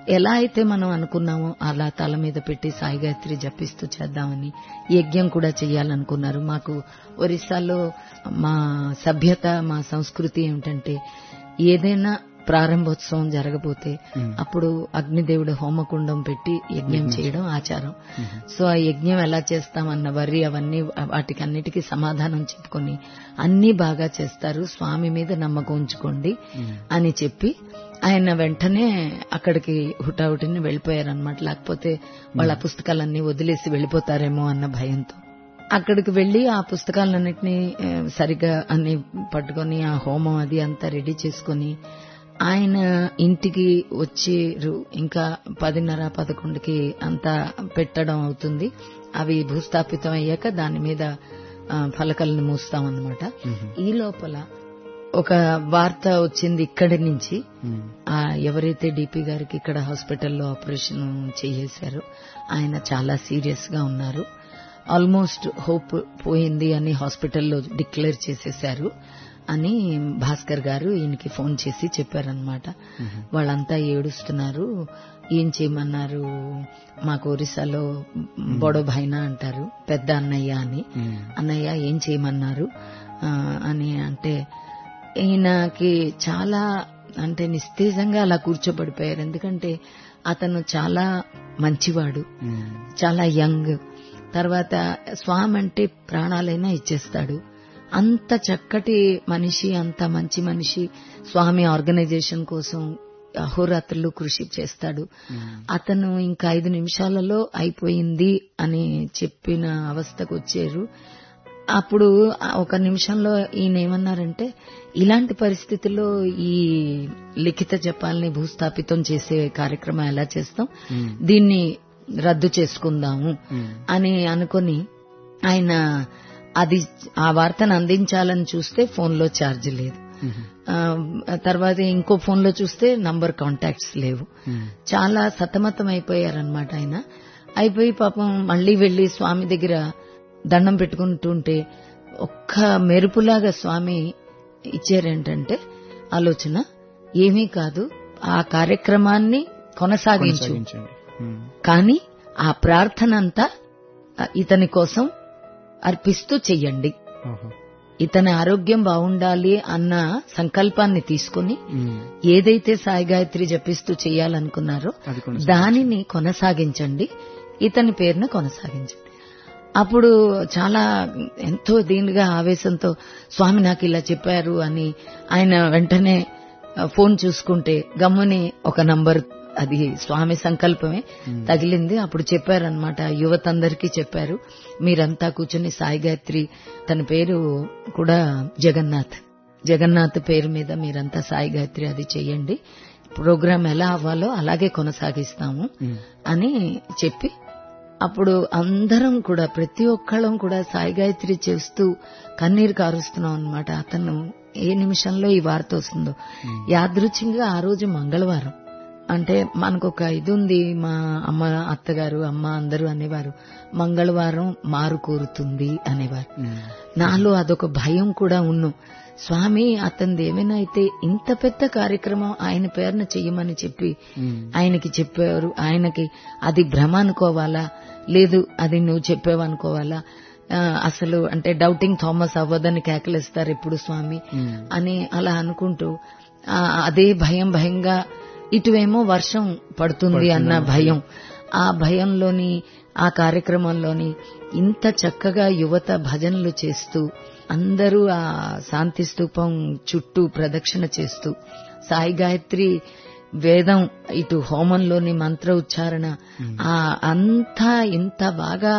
ఎలా అయితే మనం అనుకున్నామో అలా తల మీద పెట్టి సాయి గాయత్రి జపిస్తూ చేద్దామని యజ్ఞం కూడా చేయాలనుకున్నారు మాకు ఒరిస్సాలో మా సభ్యత మా సంస్కృతి ఏమిటంటే ఏదైనా ప్రారంభోత్సవం జరగబోతే అప్పుడు అగ్నిదేవుడు హోమకుండం పెట్టి యజ్ఞం చేయడం ఆచారం సో ఆ యజ్ఞం ఎలా చేస్తామన్న వర్రి అవన్నీ వాటికి అన్నిటికీ సమాధానం చెప్పుకొని అన్ని బాగా చేస్తారు స్వామి మీద నమ్మకం ఉంచుకోండి అని చెప్పి ఆయన వెంటనే అక్కడికి హుటాహుటిని వెళ్ళిపోయారనమాట లేకపోతే వాళ్ళ పుస్తకాలన్నీ వదిలేసి వెళ్ళిపోతారేమో అన్న భయంతో అక్కడికి వెళ్లి ఆ పుస్తకాలన్నింటినీ ఆ, సరిగ్గా అన్ని పట్టుకొని ఆ హోమం అది అంతా రెడీ చేసుకొని ఆయన ఇంటికి వచ్చి రు- ఇంకా పదిన్నర పదకొండుకి అంతా పెట్టడం అవుతుంది అవి భూస్థాపితం అయ్యాక దాని మీద ఆ, ఫలకలను మూస్తామన్నమాట ఈ లోపల ఒక వార్త వచ్చింది ఇక్కడి నుంచి ఆ ఎవరైతే డిపి గారికి ఇక్కడ హాస్పిటల్లో ఆపరేషన్ చేసేశారో ఆయన చాలా సీరియస్ గా ఉన్నారు ఆల్మోస్ట్ హోప్ పోయింది అని హాస్పిటల్లో డిక్లేర్ చేసేశారు అని భాస్కర్ గారు ఈయనకి ఫోన్ చేసి చెప్పారనమాట వాళ్ళంతా ఏడుస్తున్నారు ఏం చేయమన్నారు మాకు ఒరిస్సాలో బొడో భైనా అంటారు పెద్ద అన్నయ్య అని అన్నయ్య ఏం చేయమన్నారు ఆ, అని అంటే ఈయనకి చాలా అంటే నిస్తేజంగా అలా కూర్చోబడిపోయారు ఎందుకంటే అతను చాలా మంచివాడు చాలా యంగ్ తర్వాత స్వామి అంటే ప్రాణాలైనా ఇచ్చేస్తాడు అంత చక్కటి మనిషి అంత మంచి మనిషి స్వామి ఆర్గనైజేషన్ కోసం అహోరాత్రులు కృషి చేస్తాడు అతను ఇంకా ఐదు నిమిషాలలో అయిపోయింది అని చెప్పిన అవస్థకు వచ్చారు అప్పుడు ఆ ఒక నిమిషంలో ఈయన ఏమన్నారంటే ఇలాంటి పరిస్థితుల్లో ఈ లిఖిత జపాల్ని భూస్థాపితం చేసే కార్యక్రమం ఎలా చేస్తాం దీన్ని రద్దు చేసుకుందాము అని అనుకొని ఆయన అది ఆ వార్తను అందించాలని చూస్తే ఫోన్లో ఛార్జ్ లేదు ఆ, తర్వాత ఇంకో ఫోన్లో చూస్తే నంబర్ కాంటాక్ట్స్ లేవు చాలా సతమతం అయిపోయారనమాట ఆయన అయిపోయి పాపం మళ్ళీ వెళ్లి స్వామి దగ్గర దండం పెట్టుకుంటుంటే ఒక్క మెరుపులాగా స్వామి ఇచ్చారేంటంటే ఆలోచన ఏమీ కాదు ఆ కార్యక్రమాన్ని కొనసాగించు కొనసాగించండి ఉమ్. కానీ ఆ ప్రార్థన అంతా ఆ, ఇతని కోసం అర్పిస్తూ చెయ్యండి ఓహో. ఇతని ఆరోగ్యం బాగుండాలి అన్న సంకల్పాన్ని తీసుకుని ఉమ్. ఏదైతే సాయి గాయత్రి జపిస్తూ చేయాలనుకున్నారో అది కొనసాగించండి. దానిని కొనసాగించండి ఇతని పేరున కొనసాగించండి అప్పుడు చాలా ఎంతో దీనిగా ఆవేశంతో స్వామి నాకు ఇలా చెప్పారు అని ఆయన వెంటనే ఆ, ఫోన్ చూసుకుంటే గమ్ముని ఒక నంబర్ అది స్వామి సంకల్పమే తగిలింది అప్పుడు చెప్పారనమాట యువత అందరికీ చెప్పారు మీరంతా కూర్చొని సాయి గాయత్రి తన పేరు కూడా జగన్నాథ్ జగన్నాథ్ పేరు మీద మీరంతా సాయి గాయత్రి అది చెయ్యండి ప్రోగ్రాం ఎలా అవ్వాలో అలాగే కొనసాగిస్తాము ఉమ్. అని చెప్పి అప్పుడు అందరం కూడా ప్రతి ఒక్కళ్ళం కూడా సాయి గాయత్రి చేస్తూ కన్నీరు కారుస్తున్నాం అనమాట అతను ఏ నిమిషంలో ఈ వార్త వస్తుందో యాదృచ్ఛికంగా ఆ రోజు మంగళవారం అంటే మనకు ఒక ఇది ఉంది మా అమ్మ అత్తగారు అమ్మ అందరూ అనేవారు మంగళవారం మారు కోరుతుంది అనేవారు ఉమ్. నాలో అదొక భయం కూడా ఉన్ను స్వామి అతనిది ఏమైనా అయితే ఇంత పెద్ద కార్యక్రమం ఆయన పేరున చెయ్యమని చెప్పి ఉమ్. ఆయనకి చెప్పారు ఆయనకి అది భ్రమ అనుకోవాలా లేదు అది నువ్వు చెప్పావనుకోవాలా ఆ, అసలు అంటే డౌటింగ్ థామస్ అవ్వదని కేకలేస్తారు ఎప్పుడు స్వామి ఉమ్. అని అలా అనుకుంటూ ఆ, అదే భయం భయంగా ఇటువేమో వర్షం పడుతుంది అన్న భయం ఆ భయంలోని ఆ కార్యక్రమంలోని ఇంత చక్కగా యువత భజనలు చేస్తూ అందరూ ఆ శాంతి స్తూపం చుట్టూ ప్రదక్షిణ చేస్తూ సాయి గాయత్రి వేదం ఇటు హోమంలోని మంత్ర ఉచ్చారణ ఆ అంతా ఇంత బాగా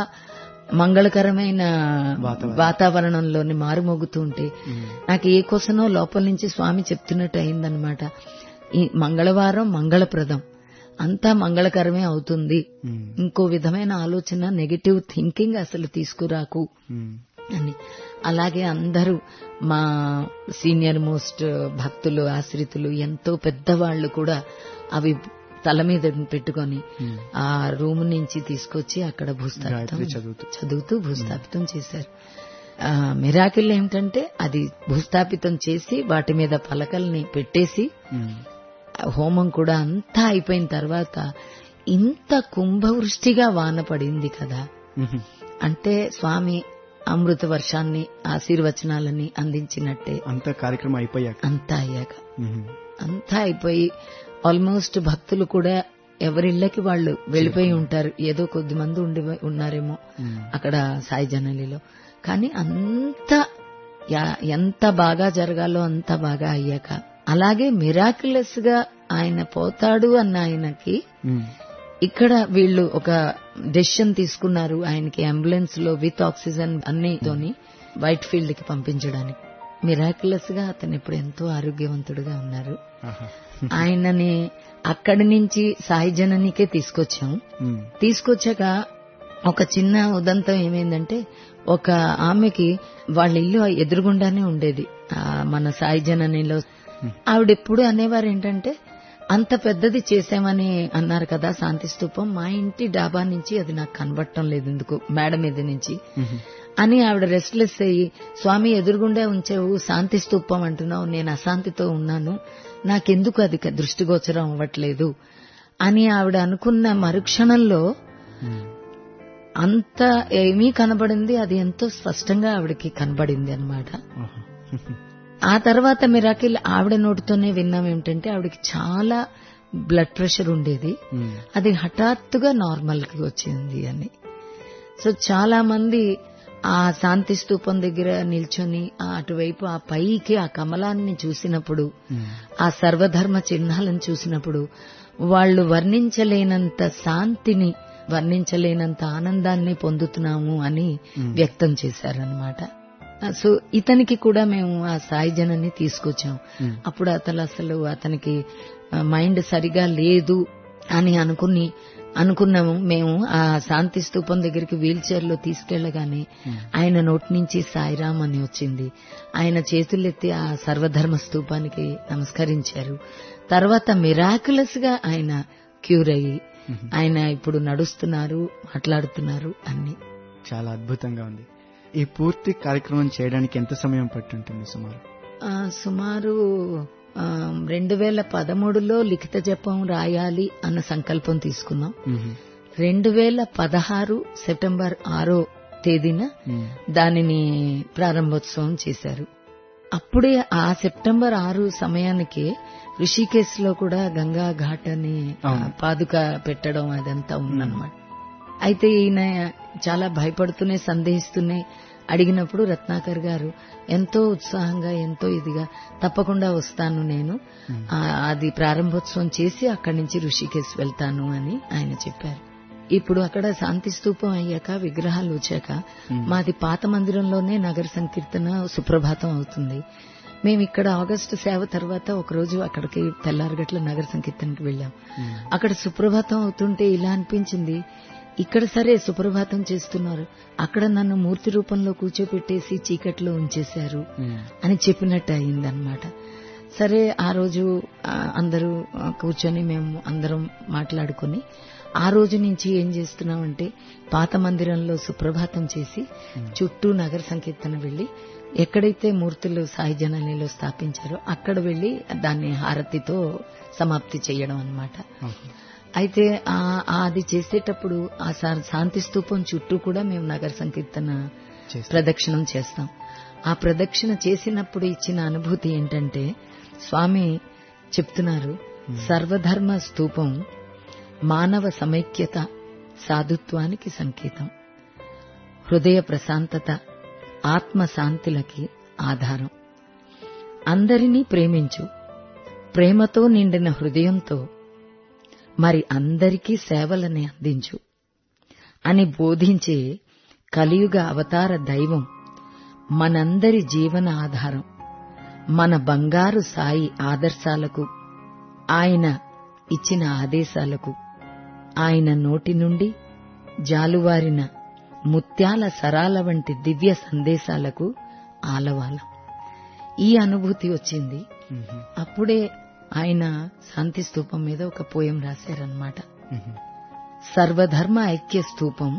మంగళకరమైన వాతావరణం. వాతావరణంలోని మారుమోగుతుంటే నాకు ఏ కోసనో లోపల నుంచి స్వామి చెప్తున్నట్టు అయిందనమాట ఈ మంగళవారం మంగళప్రదం అంతా మంగళకరమే అవుతుంది ఉమ్. ఇంకో విధమైన ఆలోచన నెగటివ్ థింకింగ్ అసలు తీసుకురాకు ఉమ్. అని అలాగే అందరూ మా సీనియర్ మోస్ట్ భక్తులు ఆశ్రితులు ఎంతో పెద్దవాళ్లు కూడా అవి తల మీద పెట్టుకొని ఉమ్. ఆ రూమ్ నుంచి తీసుకొచ్చి అక్కడ భూస్థాపితం గాయత్రి చదువుతూ. చదువుతూ భూస్థాపితం చేశారు ఆ, మిరాకిల్ ఏమిటంటే అది భూస్థాపితం చేసి వాటి మీద పలకల్ని పెట్టేసి ఉమ్. హోమం కూడా అంతా అయిపోయిన తర్వాత ఇంత కుంభవృష్టిగా వాన పడింది కదా మ్మ్. అంటే స్వామి అమృత వర్షాన్ని ఆశీర్వచనాలని అందించినట్టే అంత కార్యక్రమం అయిపోయాక అంతా అయ్యాక మ్మ్. అంతా అయిపోయి ఆల్మోస్ట్ భక్తులు కూడా ఎవరిళ్ళకి వాళ్ళు వెళ్ళిపోయి ఉంటారు ఏదో కొద్ది మంది ఉండి ఉన్నారేమో మ్మ్. అక్కడ సాయి జనలిలో కానీ అంత యా- ఎంత బాగా జరగాలో అంత బాగా అయ్యాక అలాగే మిరాక్యులస్ గా ఆయన పోతాడు అన్న ఆయనకి మ్మ్. ఇక్కడ వీళ్ళు ఒక డెసిషన్ తీసుకున్నారు ఆయనకి అంబులెన్స్ లో విత్ ఆక్సిజన్ అన్నితోని వైట్ ఫీల్డ్ కి పంపించడానికి మిరాక్యులస్ గా అతను ఇప్పుడు ఎంతో ఆరోగ్యవంతుడుగా ఉన్నారు ఆహా. ఆయనని అక్కడి నుంచి సాయి జననికే తీసుకొచ్చాం మ్మ్. తీసుకొచ్చాక ఒక చిన్న ఉదంతం ఏమైందంటే ఒక ఆమెకి వాళ్ళ ఇల్లు ఎదురుగుండానే ఉండేది ఆ మన సాయి జననిలో ఆవిడెప్పుడు అనేవారు ఏంటంటే అంత పెద్దది చేసామని అన్నారు కదా శాంతి స్తూపం మా ఇంటి డాబా నుంచి అది నాకు కనబడటం లేదు ఎందుకు మేడ మీద నుంచి మ్మ్. అని ఆవిడ రెస్ట్లెస్ అయ్యి స్వామి ఎదురుగుండే ఉంచావు శాంతి స్తూపం అంటున్నావు నేను అశాంతితో ఉన్నాను నాకెందుకు అది క- దృష్టిగోచరం అవ్వట్లేదు అని ఆవిడ అనుకున్న మరుక్షణంలో మ్మ్. అంత ఏమీ కనబడింది అది ఎంతో స్పష్టంగా ఆవిడకి కనబడింది అన్నమాట ఆహా. ఆ తర్వాత మిరాకిల్ ఆవిడ నోటితోనే విన్నాం ఏమిటంటే ఆవిడకి చాలా బ్లడ్ ప్రెషర్ ఉండేది మ్మ్. అది హఠాత్తుగా నార్మల్ కి వచ్చింది అని సో చాలా మంది ఆ శాంతి స్తూపం దగ్గర నిల్చొని ఆ అటువైపు ఆ పైకి ఆ కమలాన్ని చూసినప్పుడు మ్మ్. ఆ సర్వధర్మ చిహ్నాలను చూసినప్పుడు వాళ్ళు వర్ణించలేనంత శాంతిని వర్ణించలేనంత ఆనందాన్ని పొందుతున్నాము అని వ్యక్తం చేశారనమాట సో ఇతనికి కూడా మేము ఆ సాయి జనాన్ని తీసుకొచ్చాం మ్మ్. అప్పుడు అతను అసలు అతనికి ఆ, మైండ్ సరిగా లేదు అని అనుకుని అనుకున్నాము మేము ఆ శాంతి స్తూపం దగ్గరికి వీల్ చైర్ లో తీసుకెళ్లగానే ఆయన నోటి నుంచి సాయిరామ్ అని వచ్చింది ఆయన చేతులెత్తి ఆ సర్వధర్మ స్తూపానికి నమస్కరించారు తర్వాత మిరాకులస్ గా ఆయన క్యూర్ అయ్యి ఆయన ఇప్పుడు నడుస్తున్నారు మాట్లాడుతున్నారు అన్ని చాలా అద్భుతంగా ఉంది ఈ పూర్తి కార్యక్రమం చేయడానికి ఎంత సమయం పట్టుంటుంది సుమారు ఆ, సుమారు ఆ, రెండు వేల పదమూడులో లిఖిత జపం రాయాలి అన్న సంకల్పం తీసుకున్నాం మ్మ్. రెండు వేల పదహారు సెప్టెంబర్ ఆరో తేదీన మ్మ్. దానిని ప్రారంభోత్సవం చేశారు అప్పుడే ఆ సెప్టెంబర్ ఆరు సమయానికి ఋషికేశ్ లో కూడా గంగా ఘాట్ అని ఆ, అవును. పాదుక పెట్టడం అదంతా ఉందన్నమాట అయితే ఈయన చాలా భయపడుతూనే సందేహిస్తూనే అడిగినప్పుడు రత్నాకర్ గారు ఎంతో ఉత్సాహంగా ఎంతో ఇదిగా తప్పకుండా వస్తాను నేను ఆ, అది ప్రారంభోత్సవం చేసి అక్కడి నుంచి ఋషికేశ్ వెళ్తాను అని ఆయన చెప్పారు ఇప్పుడు అక్కడ శాంతి స్తూపం అయ్యాక విగ్రహాలు వచ్చాక మాది పాత మందిరంలోనే నగర సంకీర్తన సుప్రభాతం అవుతుంది మేము ఇక్కడ ఆగస్టు సేవ తర్వాత ఒక రోజు అక్కడికి తెల్లారగట్ల నగర సంకీర్తనకి వెళ్ళాం అక్కడ సుప్రభాతం అవుతుంటే ఇలా అనిపించింది ఇక్కడ సరే సుప్రభాతం చేస్తున్నారు అక్కడ నన్ను మూర్తి రూపంలో కూర్చోపెట్టేసి చీకట్లో ఉంచేశారు మ్మ్. అని చెప్పినట్టు అయిందనమాట సరే ఆ రోజు ఆ, అందరూ ఆ, కూర్చొని మేము అందరం మాట్లాడుకుని ఆ రోజు నుంచి ఏం చేస్తున్నామంటే పాత మందిరంలో సుప్రభాతం చేసి చుట్టూ నగర సంకీర్తన వెళ్లి ఎక్కడైతే మూర్తులు సాయి జననిలో స్థాపించారో అక్కడ వెళ్లి దాన్ని హారతితో సమాప్తి చేయడం అన్నమాట ఆహా. అయితే ఆ- ఆ అది చేసేటప్పుడు ఆ శా- శాంతి స్తూపం చుట్టూ కూడా మేము నగర సంకీర్తన చేస్తాం. ప్రదక్షిణం చేస్తాం ఆ ప్రదక్షిణ చేసినప్పుడు ఇచ్చిన అనుభూతి ఏంటంటే స్వామి చెప్తున్నారు సర్వధర్మ స్తూపం మానవ సమైక్యత సాధుత్వానికి సంకేతం హృదయ ప్రశాంతత ఆత్మ శాంతులకి ఆధారం అందరినీ ప్రేమించు ప్రేమతో నిండిన హృదయంతో మరి అందరికీ సేవలని అందించు అని బోధించే కలియుగ అవతార దైవం మనందరి జీవన ఆధారం మన బంగారు సాయి ఆదర్శాలకు ఆయన ఇచ్చిన ఆదేశాలకు ఆయన నోటి నుండి జాలువారిన ముత్యాల సరాల వంటి దివ్య సందేశాలకు ఆలవాలం ఈ అనుభూతి వచ్చింది మ్మ్. అప్పుడే ఆయన శాంతి స్తూపం మీద ఒక పోయం రాశారనమాట మ్మ్. సర్వధర్మ ఐక్య స్తూపం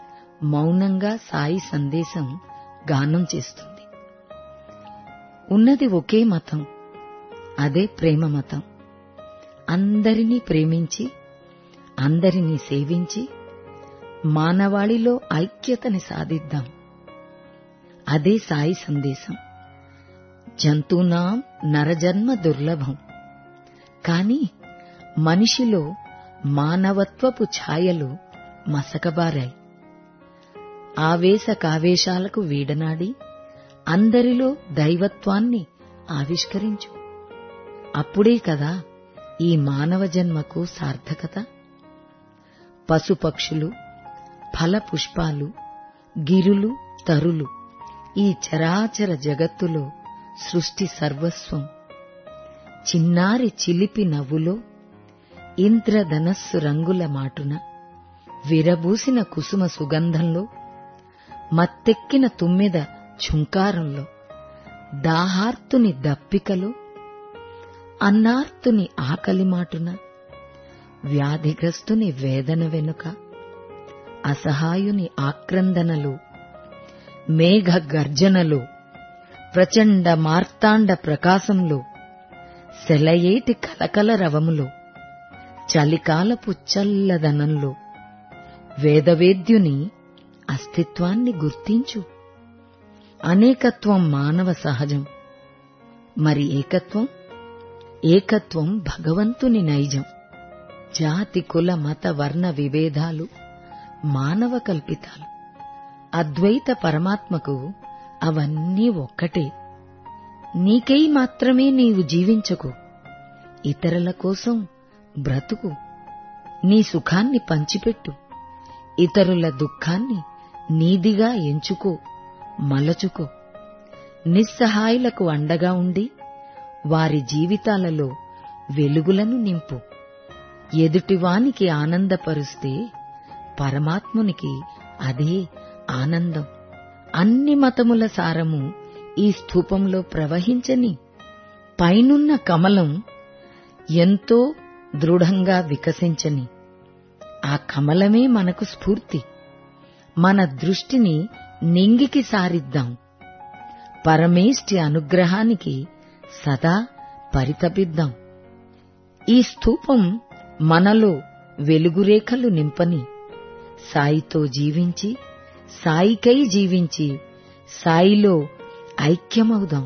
మౌనంగా సాయి సందేశం గానం చేస్తుంది ఉన్నది ఒకే మతం అదే ప్రేమ మతం అందరినీ ప్రేమించి అందరినీ సేవించి మానవాళిలో ఐక్యతని సాధిద్దాం అదే సాయి సందేశం జంతువునాం నరజన్మ దుర్లభం కాని మనిషిలో మానవత్వపు ఛాయలు మసకబారాయి ఆవేశ కావేశాలకు వీడనాడి అందరిలో దైవత్వాన్ని ఆవిష్కరించు అప్పుడే కదా ఈ మానవ జన్మకు సార్థకత పశుపక్షులు ఫల పుష్పాలు గిరులు తరులు ఈ చరాచర జగత్తులో సృష్టి సర్వస్వం చిన్నారి చిలిపి నవ్వులో ఇంద్రధనస్సు రంగుల మాటున విరబూసిన కుసుమ సుగంధంలో మత్తెక్కిన తుమ్మెద ఝుంకారంలో దాహార్తుని దప్పికలో అన్నార్తుని ఆకలి మాటున వ్యాధిగ్రస్తుని వేదన వెనుక అసహాయుని ఆక్రందనలో మేఘ గర్జనలో ప్రచండ మార్తాండ ప్రకాశంలో సెలయేటి కలకల రవములో చలికాలపు చల్లదనంలో వేదవేద్యుని అస్తిత్వాన్ని గుర్తించు అనేకత్వం మానవ సహజం మరి ఏకత్వం ఏకత్వం భగవంతుని నైజం జాతి కుల మత వర్ణ విభేదాలు మానవ కల్పితాలు అద్వైత పరమాత్మకు అవన్నీ ఒక్కటే నీకై మాత్రమే నీవు జీవించకు ఇతరుల కోసం బ్రతుకు నీ సుఖాన్ని పంచిపెట్టు ఇతరుల దుఃఖాన్ని నీదిగా ఎంచుకో మలచుకో నిస్సహాయులకు అండగా ఉండి వారి జీవితాలలో వెలుగులను నింపు ఎదుటివానికి ఆనందపరుస్తే పరమాత్మునికి అదే ఆనందం అన్ని మతముల సారము ఈ స్థూపంలో ప్రవహించని పైనున్న కమలం ఎంతో దృఢంగా వికసించని ఆ కమలమే మనకు స్ఫూర్తి మన దృష్టిని నింగికి సారిద్దాం పరమేష్టి అనుగ్రహానికి సదా పరితపిద్దాం ఈ స్థూపం మనలో వెలుగురేఖలు నింపని సాయితో జీవించి సాయికై జీవించి సాయిలో ఐక్యమవుదాం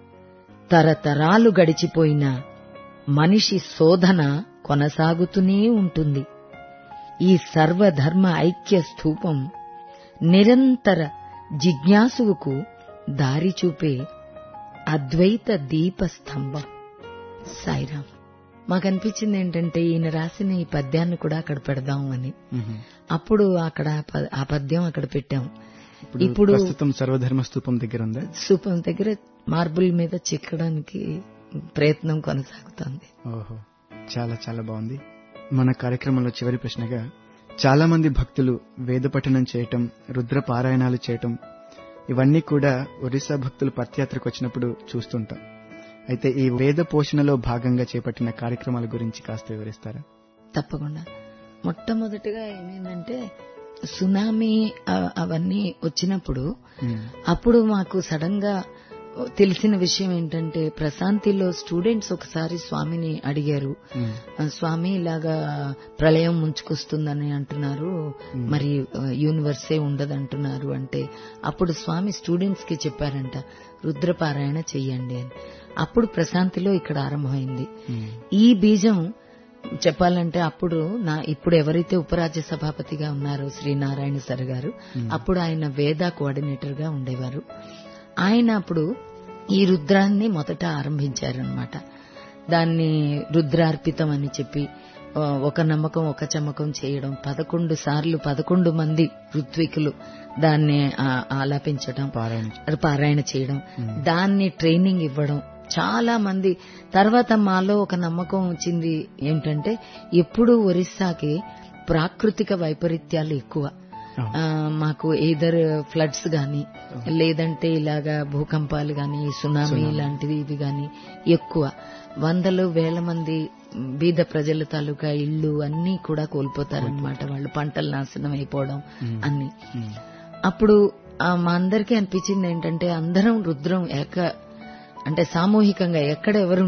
తరతరాలు గడిచిపోయిన మనిషి శోధన కొనసాగుతూనే ఉంటుంది ఈ సర్వధర్మ ఐక్య స్థూపం నిరంతర జిజ్ఞాసువుకు దారి చూపే అద్వైత దీపస్తంభం సాయిరాం మాకు అనిపించింది ఏంటంటే ఈయన రాసిన ఈ పద్యాన్ని కూడా అక్కడ పెడదాం అని అప్పుడు అక్కడ ఆ ప- ఆ పద్యం అక్కడ పెట్టాం ఇప్పుడు ఇప్పుడు ప్రస్తుతం సర్వధర్మ స్తూపం దగ్గర ఉందా సూపం దగ్గర మార్బుల్ మీద చెక్కడానికి ప్రయత్నం కొనసాగుతోంది ఓహో చాలా చాలా బాగుంది మన కార్యక్రమంలో చివరి ప్రశ్నగా చాలా మంది భక్తులు వేద పఠనం చేయటం రుద్ర పారాయణాలు చేయటం ఇవన్నీ కూడా ఒరిస్సా భక్తులు పత్యాత్రకు వచ్చినప్పుడు చూస్తుంటాం అయితే ఈ వేద పోషణలో భాగంగా చేపట్టిన కార్యక్రమాల గురించి కాస్త వివరిస్తారా తప్పకుండా మొట్టమొదటిగా ఏమైందంటే సునామీ అ- అవన్నీ వచ్చినప్పుడు అప్పుడు మాకు సడన్ గా తెలిసిన విషయం ఏంటంటే ప్రశాంతిలో స్టూడెంట్స్ ఒకసారి స్వామిని అడిగారు ఆ, స్వామి ఇలాగా ప్రళయం ముంచుకొస్తుందని అంటున్నారు మరి ఆ, యూనివర్సే ఉండదు అంటున్నారు అంటే అప్పుడు స్వామి స్టూడెంట్స్ కి చెప్పారంట రుద్రపారాయణ చెయ్యండి అని అప్పుడు ప్రశాంతిలో ఇక్కడ ఆరంభమైంది ఈ బీజం చెప్పాలంటే అప్పుడు నా ఇప్పుడు ఎవరైతే ఉపరాజ్య సభాపతిగా ఉన్నారో శ్రీనారాయణ సర్ గారు అప్పుడు ఆయన వేద కోఆర్డినేటర్ గా ఉండేవారు ఆయన అప్పుడు ఈ రుద్రాన్ని మొదట ఆరంభించారనమాట దాన్ని రుద్రార్పితం అని చెప్పి ఆ, ఒక నమ్మకం ఒక చమ్మకం చేయడం పదకొండు సార్లు పదకొండు మంది ఋత్వికులు దాన్ని ఆ, ఆలాపించడం పారాయణ పారాయణ చేయడం దాన్ని ట్రైనింగ్ ఇవ్వడం చాలా మంది తర్వాత మాలో ఒక నమ్మకం వచ్చింది ఏంటంటే ఎప్పుడు ఒరిస్సాకి ప్రాకృతిక వైపరీత్యాలు ఎక్కువ ఆ, మాకు ఏదర్ ఫ్లడ్స్ గాని లేదంటే ఇలాగా భూకంపాలు గాని సునామీ లాంటివి ఇవి గాని ఎక్కువ వందలు వేల మంది బీద ప్రజల తాలూకా ఇళ్ళు అన్నీ కూడా కోల్పోతారనమాట వాళ్ళు పంటలు నాశనం అయిపోవడం అన్ని అప్పుడు ఆ, మా అందరికీ అనిపించింది ఏంటంటే అందరం రుద్రం ఏక అంటే సామూహికంగా ఎక్కడ ఎవరుంటే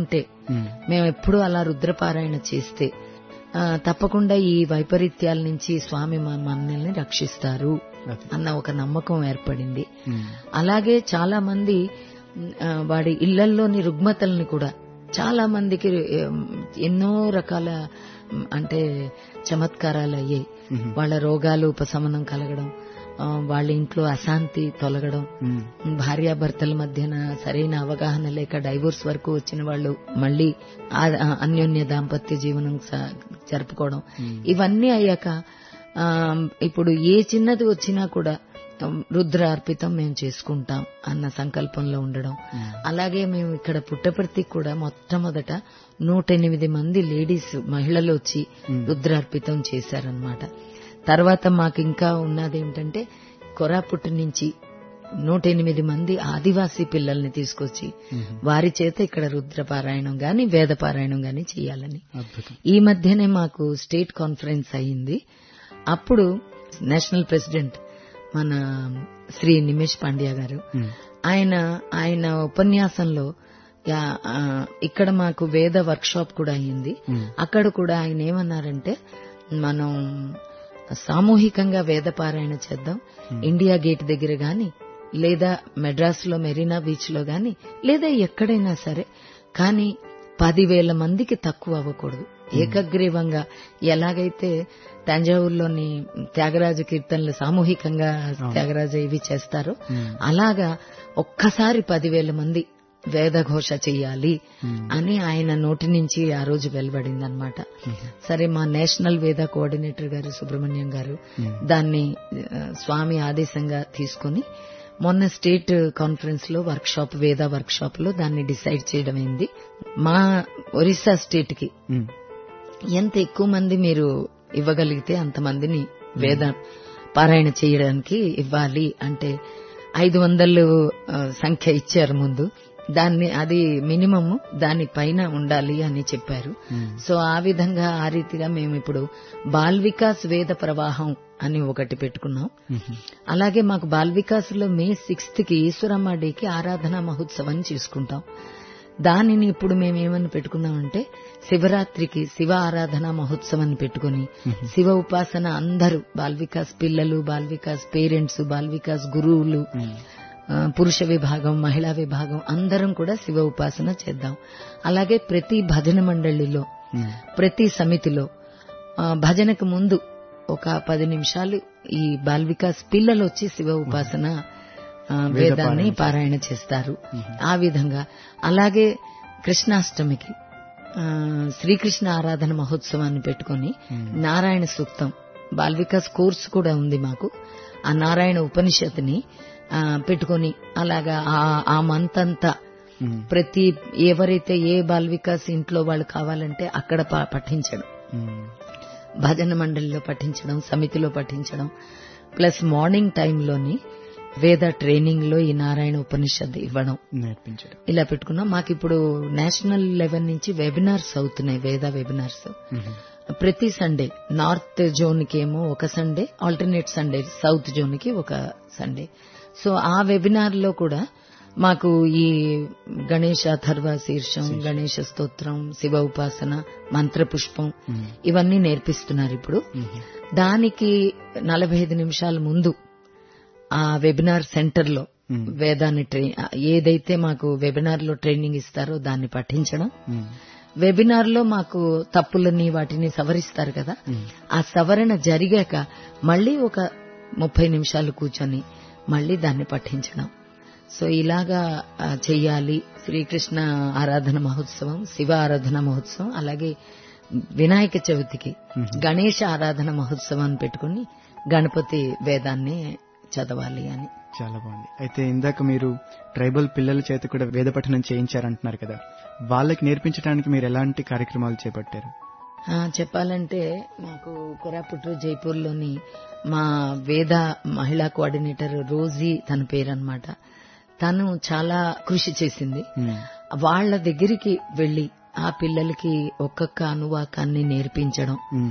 ఉమ్, మేము ఎప్పుడు అలా రుద్రపారాయణ చేస్తే ఆ, తప్పకుండా ఈ వైపరీత్యాల నుంచి స్వామి మన- మనల్ని రక్షిస్తారు అది. అన్న ఒక నమ్మకం ఏర్పడింది ఉమ్, అలాగే చాలా మంది ఆ, వాడి ఇళ్లల్లోని రుగ్మతల్ని కూడా చాలా మందికి ఏం, ఎన్నో రకాల ఉమ్, అంటే చమత్కారాలు అయ్యాయి ఉమ్, వాళ్ళ రోగాలు ఉపశమనం కలగడం ఆ, వాళ్ళ ఇంట్లో అశాంతి తొలగడం ఉమ్, భార్యాభర్తల మధ్యన సరైన అవగాహన లేక డైవోర్స్ వరకు వచ్చిన వాళ్ళు మళ్ళీ ఆ- ఆ అన్యోన్య దాంపత్య జీవనం స- జరుపుకోవడం ఇవన్నీ అయ్యాక ఆ, ఇప్పుడు ఏ చిన్నది వచ్చినా కూడా ఉమ్, రుద్ర అర్పితం మేము చేసుకుంటాం అన్న సంకల్పంలో ఉండడం అలాగే మేము ఇక్కడ పుట్టపర్తికి కూడా మొట్టమొదట నూట ఎనిమిది మంది లేడీస్ మహిళలు వచ్చి రుద్రార్పితం చేశారనమాట తర్వాత మాకు ఇంకా ఉన్నది ఏంటంటే కొరాపుట్టు నుంచి నూట ఎనిమిది మంది ఆదివాసీ పిల్లల్ని తీసుకొచ్చి వారి చేత ఇక్కడ రుద్రపారాయణం గాని వేదపారాయణం గాని చేయాలని అద్భుతం ఈ మధ్యనే మాకు స్టేట్ కాన్ఫరెన్స్ అయింది అప్పుడు నేషనల్ ప్రెసిడెంట్ మన శ్రీ నిమేష్ పాండ్యా గారు ఉమ్, ఆయన ఆయన ఉపన్యాసంలో యా- ఆ, ఇక్కడ మాకు వేద వర్క్ షాప్ కూడా అయ్యింది ఉమ్, అక్కడ కూడా ఆయన ఏమన్నారంటే మనం సామూహికంగా వేద పారాయణ చేద్దాం ఇండియా గేట్ దగ్గర గాని లేదా మెడ్రాస్ లో మెరీనా బీచ్ లో గాని లేదా ఎక్కడైనా సరే కానీ పదివేల మందికి తక్కువ అవ్వకూడదు ఏకగ్రీవంగా ఎలాగైతే తంజావూరులోని త్యాగరాజ కీర్తనలు సామూహికంగా త్యాగరాజ ఇవి చేస్తారో అలాగా ఒక్కసారి పదివేల మంది వేదఘోష చెయ్యాలి అని ఆయన నోటి నుంచి ఆ రోజు వెలువడిందనమాట సరే మా నేషనల్ వేద కోఆర్డినేటర్ గారు సుబ్రహ్మణ్యం గారు దాన్ని ఆ, స్వామి ఆదేశంగా తీసుకుని మొన్న స్టేట్ కాన్ఫరెన్స్ లో workshop Veda workshop లో దాన్ని డిసైడ్ చేయడం అయింది మా ఒరిస్సా స్టేట్ కి ఉమ్, ఎంత ఎక్కువ మంది మీరు ఇవ్వగలిగితే అంతమందిని వేద పారాయణ చేయడానికి ఇవ్వాలి అంటే ఐదు వందలు ఆ, సంఖ్య ఇచ్చారు ముందు దాన్ని అది మినిమం దాని పైన ఉండాలి అని చెప్పారు సో ఆ విధంగా ఆ రీతిగా మేము ఇప్పుడు బాల్ వికాస్ వేద ప్రవాహం అని ఒకటి పెట్టుకున్నాం ఉమ్, అలాగే మాకు బాల్ వికాస్ లో మే సిక్స్త్ కి ఈశ్వరమ్మ డేకి ఆరాధన మహోత్సవం చేసుకుంటాం దానిని ఇప్పుడు మేము ఏమని పెట్టుకున్నామంటే శివరాత్రికి శివ ఆరాధన మహోత్సవాన్ని పెట్టుకుని శివ ఉపాసన అందరూ బాల్ వికాస్ పిల్లలు బాల్ వికాస్ పేరెంట్స్ బాల్ వికాస్ గురువులు ఆ, పురుష విభాగం మహిళా విభాగం అందరం కూడా శివ ఉపాసన చేద్దాం అలాగే ప్రతి భజన మండలిలో ఉమ్, ప్రతి సమితిలో ఆ, భజనకు ముందు ఒక పది నిమిషాలు ఈ బాల్ వికాస్ పిల్లలు వచ్చి శివ ఉపాసన ఆ, వేదాన్ని పారాయణ చేస్తారు ఆ విధంగా అలాగే కృష్ణాష్టమికి ఆ, శ్రీకృష్ణ ఆరాధన మహోత్సవాన్ని పెట్టుకుని నారాయణ సూక్తం బాల్ వికాస్ కోర్సు కూడా ఉంది మాకు ఆ నారాయణ ఉపనిషత్తుని ఆ, పెట్టుకొని అలాగా ఆ- ఆ మంత్ అంతా ఉమ్, ప్రతి ఎవరైతే ఏ బాల్ వికాస్ ఇంట్లో వాళ్ళు కావాలంటే అక్కడ ప- పఠించడం ఉమ్, భజన మండలిలో పఠించడం సమితిలో పఠించడం ప్లస్ మార్నింగ్ టైంలోని వేద ట్రైనింగ్ లో ఈ నారాయణ ఉపనిషత్ ఇవ్వడం నేర్పించడం ఇలా పెట్టుకున్నాం మాకు ఇప్పుడు నేషనల్ లెవెల్ నుంచి వెబినార్స్ అవుతున్నాయి వేద వెబినార్స్ ఉమ్, ప్రతి సండే నార్త్ జోన్ కి ఏమో ఒక Sunday alternate Sunday south zone కి ఒక సండే సో ఆ వెబినార్ లో కూడా మాకు ఈ గణేష అథర్వ శీర్షం గణేష స్తోత్రం శివ ఉపాసన మంత్ర పుష్పం ఇవన్నీ నేర్పిస్తున్నారు ఇప్పుడు దానికి నలభై ఐదు నిమిషాల ముందు ఆ వెబినార్ సెంటర్ లో వేదాన్ని ట్రై ఏదైతే మాకు వెబినార్ లో ట్రైనింగ్ ఇస్తారో దాన్ని పఠించడం ఉమ్, వెబినార్ లో మాకు తప్పులని వాటిని సవరిస్తారు కదా ఆ సవరణ జరిగాక మళ్ళీ ఒక ముప్పై నిమిషాలు కూర్చొని మళ్ళీ దాన్ని పఠించడం సో ఇలాగా ఆ, చెయ్యాలి శ్రీకృష్ణ ఆరాధన మహోత్సవం శివ ఆరాధన మహోత్సవం అలాగే వినాయక చవితికి గణేష ఆరాధన మహోత్సవాన్ని పెట్టుకుని గణపతి వేదాన్ని చదవాలి అని చాలా బాగుంది అయితే ఇందాక మీరు ట్రైబల్ పిల్లల చేత కూడా వేద పఠనం చేయించారంటున్నారు కదా వాళ్ళకి నేర్పించడానికి మీరు ఎలాంటి కార్యక్రమాలు చేపట్టారు ఆ, చెప్పాలంటే నాకు కొరాపుట్టు జైపూర్లోని మా వేద మహిళా కోఆర్డినేటర్ రోజీ తన పేరన్నమాట తను చాలా కృషి చేసింది ఉమ్, వాళ్ళ దగ్గరికి వెళ్లి ఆ పిల్లలకి ఒక్కొక్క అనువాకాన్ని నేర్పించడం ఉమ్,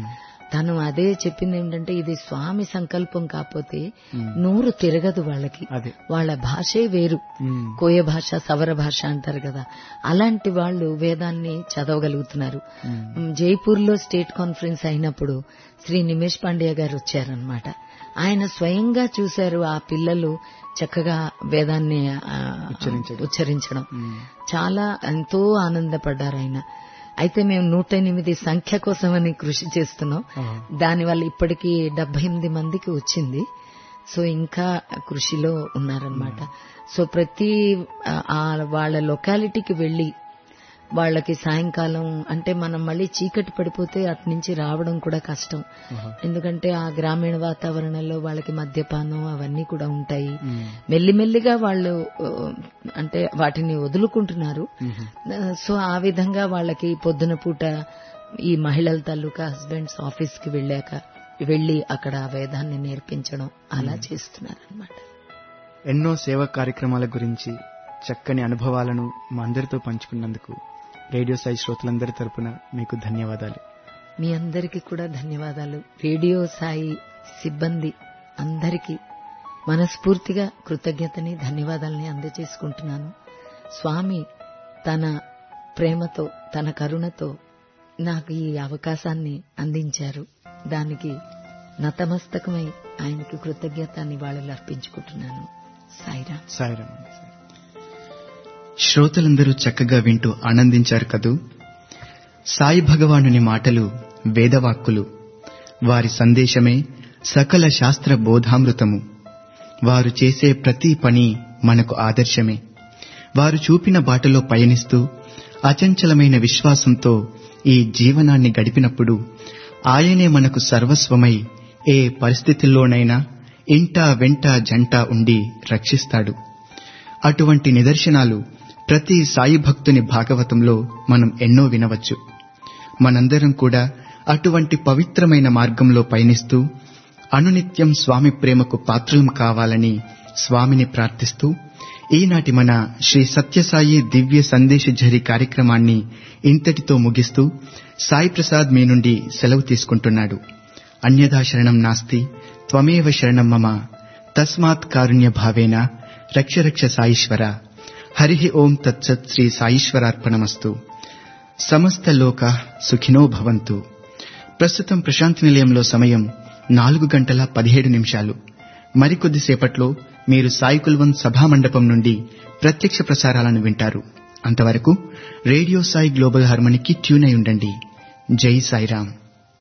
తను అదే చెప్పింది ఏంటంటే ఇది స్వామి సంకల్పం కాకపోతే నూరు తిరగదు వాళ్ళకి అదే వాళ్ళ భాషే వేరు ఉమ్, కోయ భాష సవర భాష అంటారు కదా అలాంటి వాళ్ళు వేదాన్ని చదవగలుగుతున్నారు ఉమ్, మ్, జైపూర్లో స్టేట్ కాన్ఫరెన్స్ అయినప్పుడు శ్రీ నిమేష్ పాండ్య గారు వచ్చారనమాట ఆయన స్వయంగా చూశారు ఆ పిల్లలు చక్కగా వేదాన్ని ఆ, ఉచ్చరించడం. ఉచ్చరించడం ఉమ్, చాలా ఎంతో ఆనందపడ్డారు ఆయన అయితే మేము నూట ఎనిమిది సంఖ్య కోసమని కృషి చేస్తున్నాం ఓహో. దానివల్ల ఇప్పటికి డెబ్బై ఎనిమిది మందికి వచ్చింది సో ఇంకా కృషిలో ఉన్నారనమాట సో ప్రతి ఆ, ఆ వాళ్ళ లొకాలిటీకి వెళ్లి వాళ్ళకి సాయంకాలం అంటే మనం మళ్ళీ చీకటి పడిపోతే అటు నుంచి రావడం కూడా కష్టం ఓహో. ఎందుకంటే ఆ గ్రామీణ వాతావరణంలో వాళ్ళకి మద్యపానం అవన్నీ కూడా ఉంటాయి ఉమ్, మెల్లిమెల్లిగా వాళ్ళు ఆ, అంటే వాటిని వదులుకుంటున్నారు ఉమ్, సో ఆ విధంగా వాళ్ళకి పొద్దున పూట ఈ మహిళల తాలూకా హస్బెండ్స్ ఆఫీస్ కి వెళ్ళాక వెళ్లి అక్కడ ఆ వేదాన్ని నేర్పించడం అలా చేస్తున్నారు అనమాట ఎన్నో సేవా కార్యక్రమాల గురించి చక్కని అనుభవాలను మా అందరితో పంచుకున్నందుకు రేడియో సాయి శ్రోతలందరి తరపున మీకు ధన్యవాదాలు మీ అందరికీ కూడా ధన్యవాదాలు రేడియో సాయి సిబ్బంది అందరికీ మనస్ఫూర్తిగా కృతజ్ఞతని ధన్యవాదాలని అందజేసుకుంటున్నాను స్వామి తన ప్రేమతో తన కరుణతో నాకు ఈ అవకాశాన్ని అందించారు దానికి నతమస్తకమై ఆయనకి కృతజ్ఞత నివాళులు అర్పించుకుంటున్నాను సాయిరా సాయిరామ్ శ్రోతలందరూ చక్కగా వింటూ ఆనందించారు కదూ సాయి భగవానుని మాటలు వేదవాక్కులు వారి సందేశమే సకల శాస్త్ర బోధామృతము వారు చేసే ప్రతి పని మనకు ఆదర్శమే వారు చూపిన బాటలో పయనిస్తూ అచంచలమైన విశ్వాసంతో ఈ జీవనాన్ని గడిపినప్పుడు ఆయనే మనకు సర్వస్వమై ఏ పరిస్థితుల్లోనైనా ఇంటా వెంట జంట ఉండి రక్షిస్తాడు అటువంటి నిదర్శనాలు ప్రతి సాయి భక్తుని భాగవతంలో మనం ఎన్నో వినవచ్చు మనందరం కూడా అటువంటి పవిత్రమైన మార్గంలో పయనిస్తూ అనునిత్యం స్వామి ప్రేమకు పాత్రలం కావాలని స్వామిని ప్రార్థిస్తూ ఈనాటి మన శ్రీ సత్యసాయి దివ్య సందేశ ఝరి కార్యక్రమాన్ని ఇంతటితో ముగిస్తూ సాయి ప్రసాద్ మీ నుండి సెలవు తీసుకుంటున్నాడు అన్యథా శరణం నాస్తి త్వమేవ శరణం మమ తస్మాత్ కారుణ్య భావేన రక్ష రక్ష సాయిశ్వర హరి ఓం తత్సత్ శ్రీ సాయిశ్వరార్పణమస్తు సమస్త లోక సుఖినో భవంతు ప్రస్తుతం ప్రశాంతి నిలయంలో సమయం నాలుగు గంటల పదిహేడు నిమిషాలు మరికొద్దిసేపట్లో మీరు సాయి కుల్వన్ సభామండపం నుండి ప్రత్యక్ష ప్రసారాలను వింటారు అంతవరకు రేడియో సాయి గ్లోబల్ హార్మనీకి ట్యూన్ అయి ఉండండి జై సాయిరాం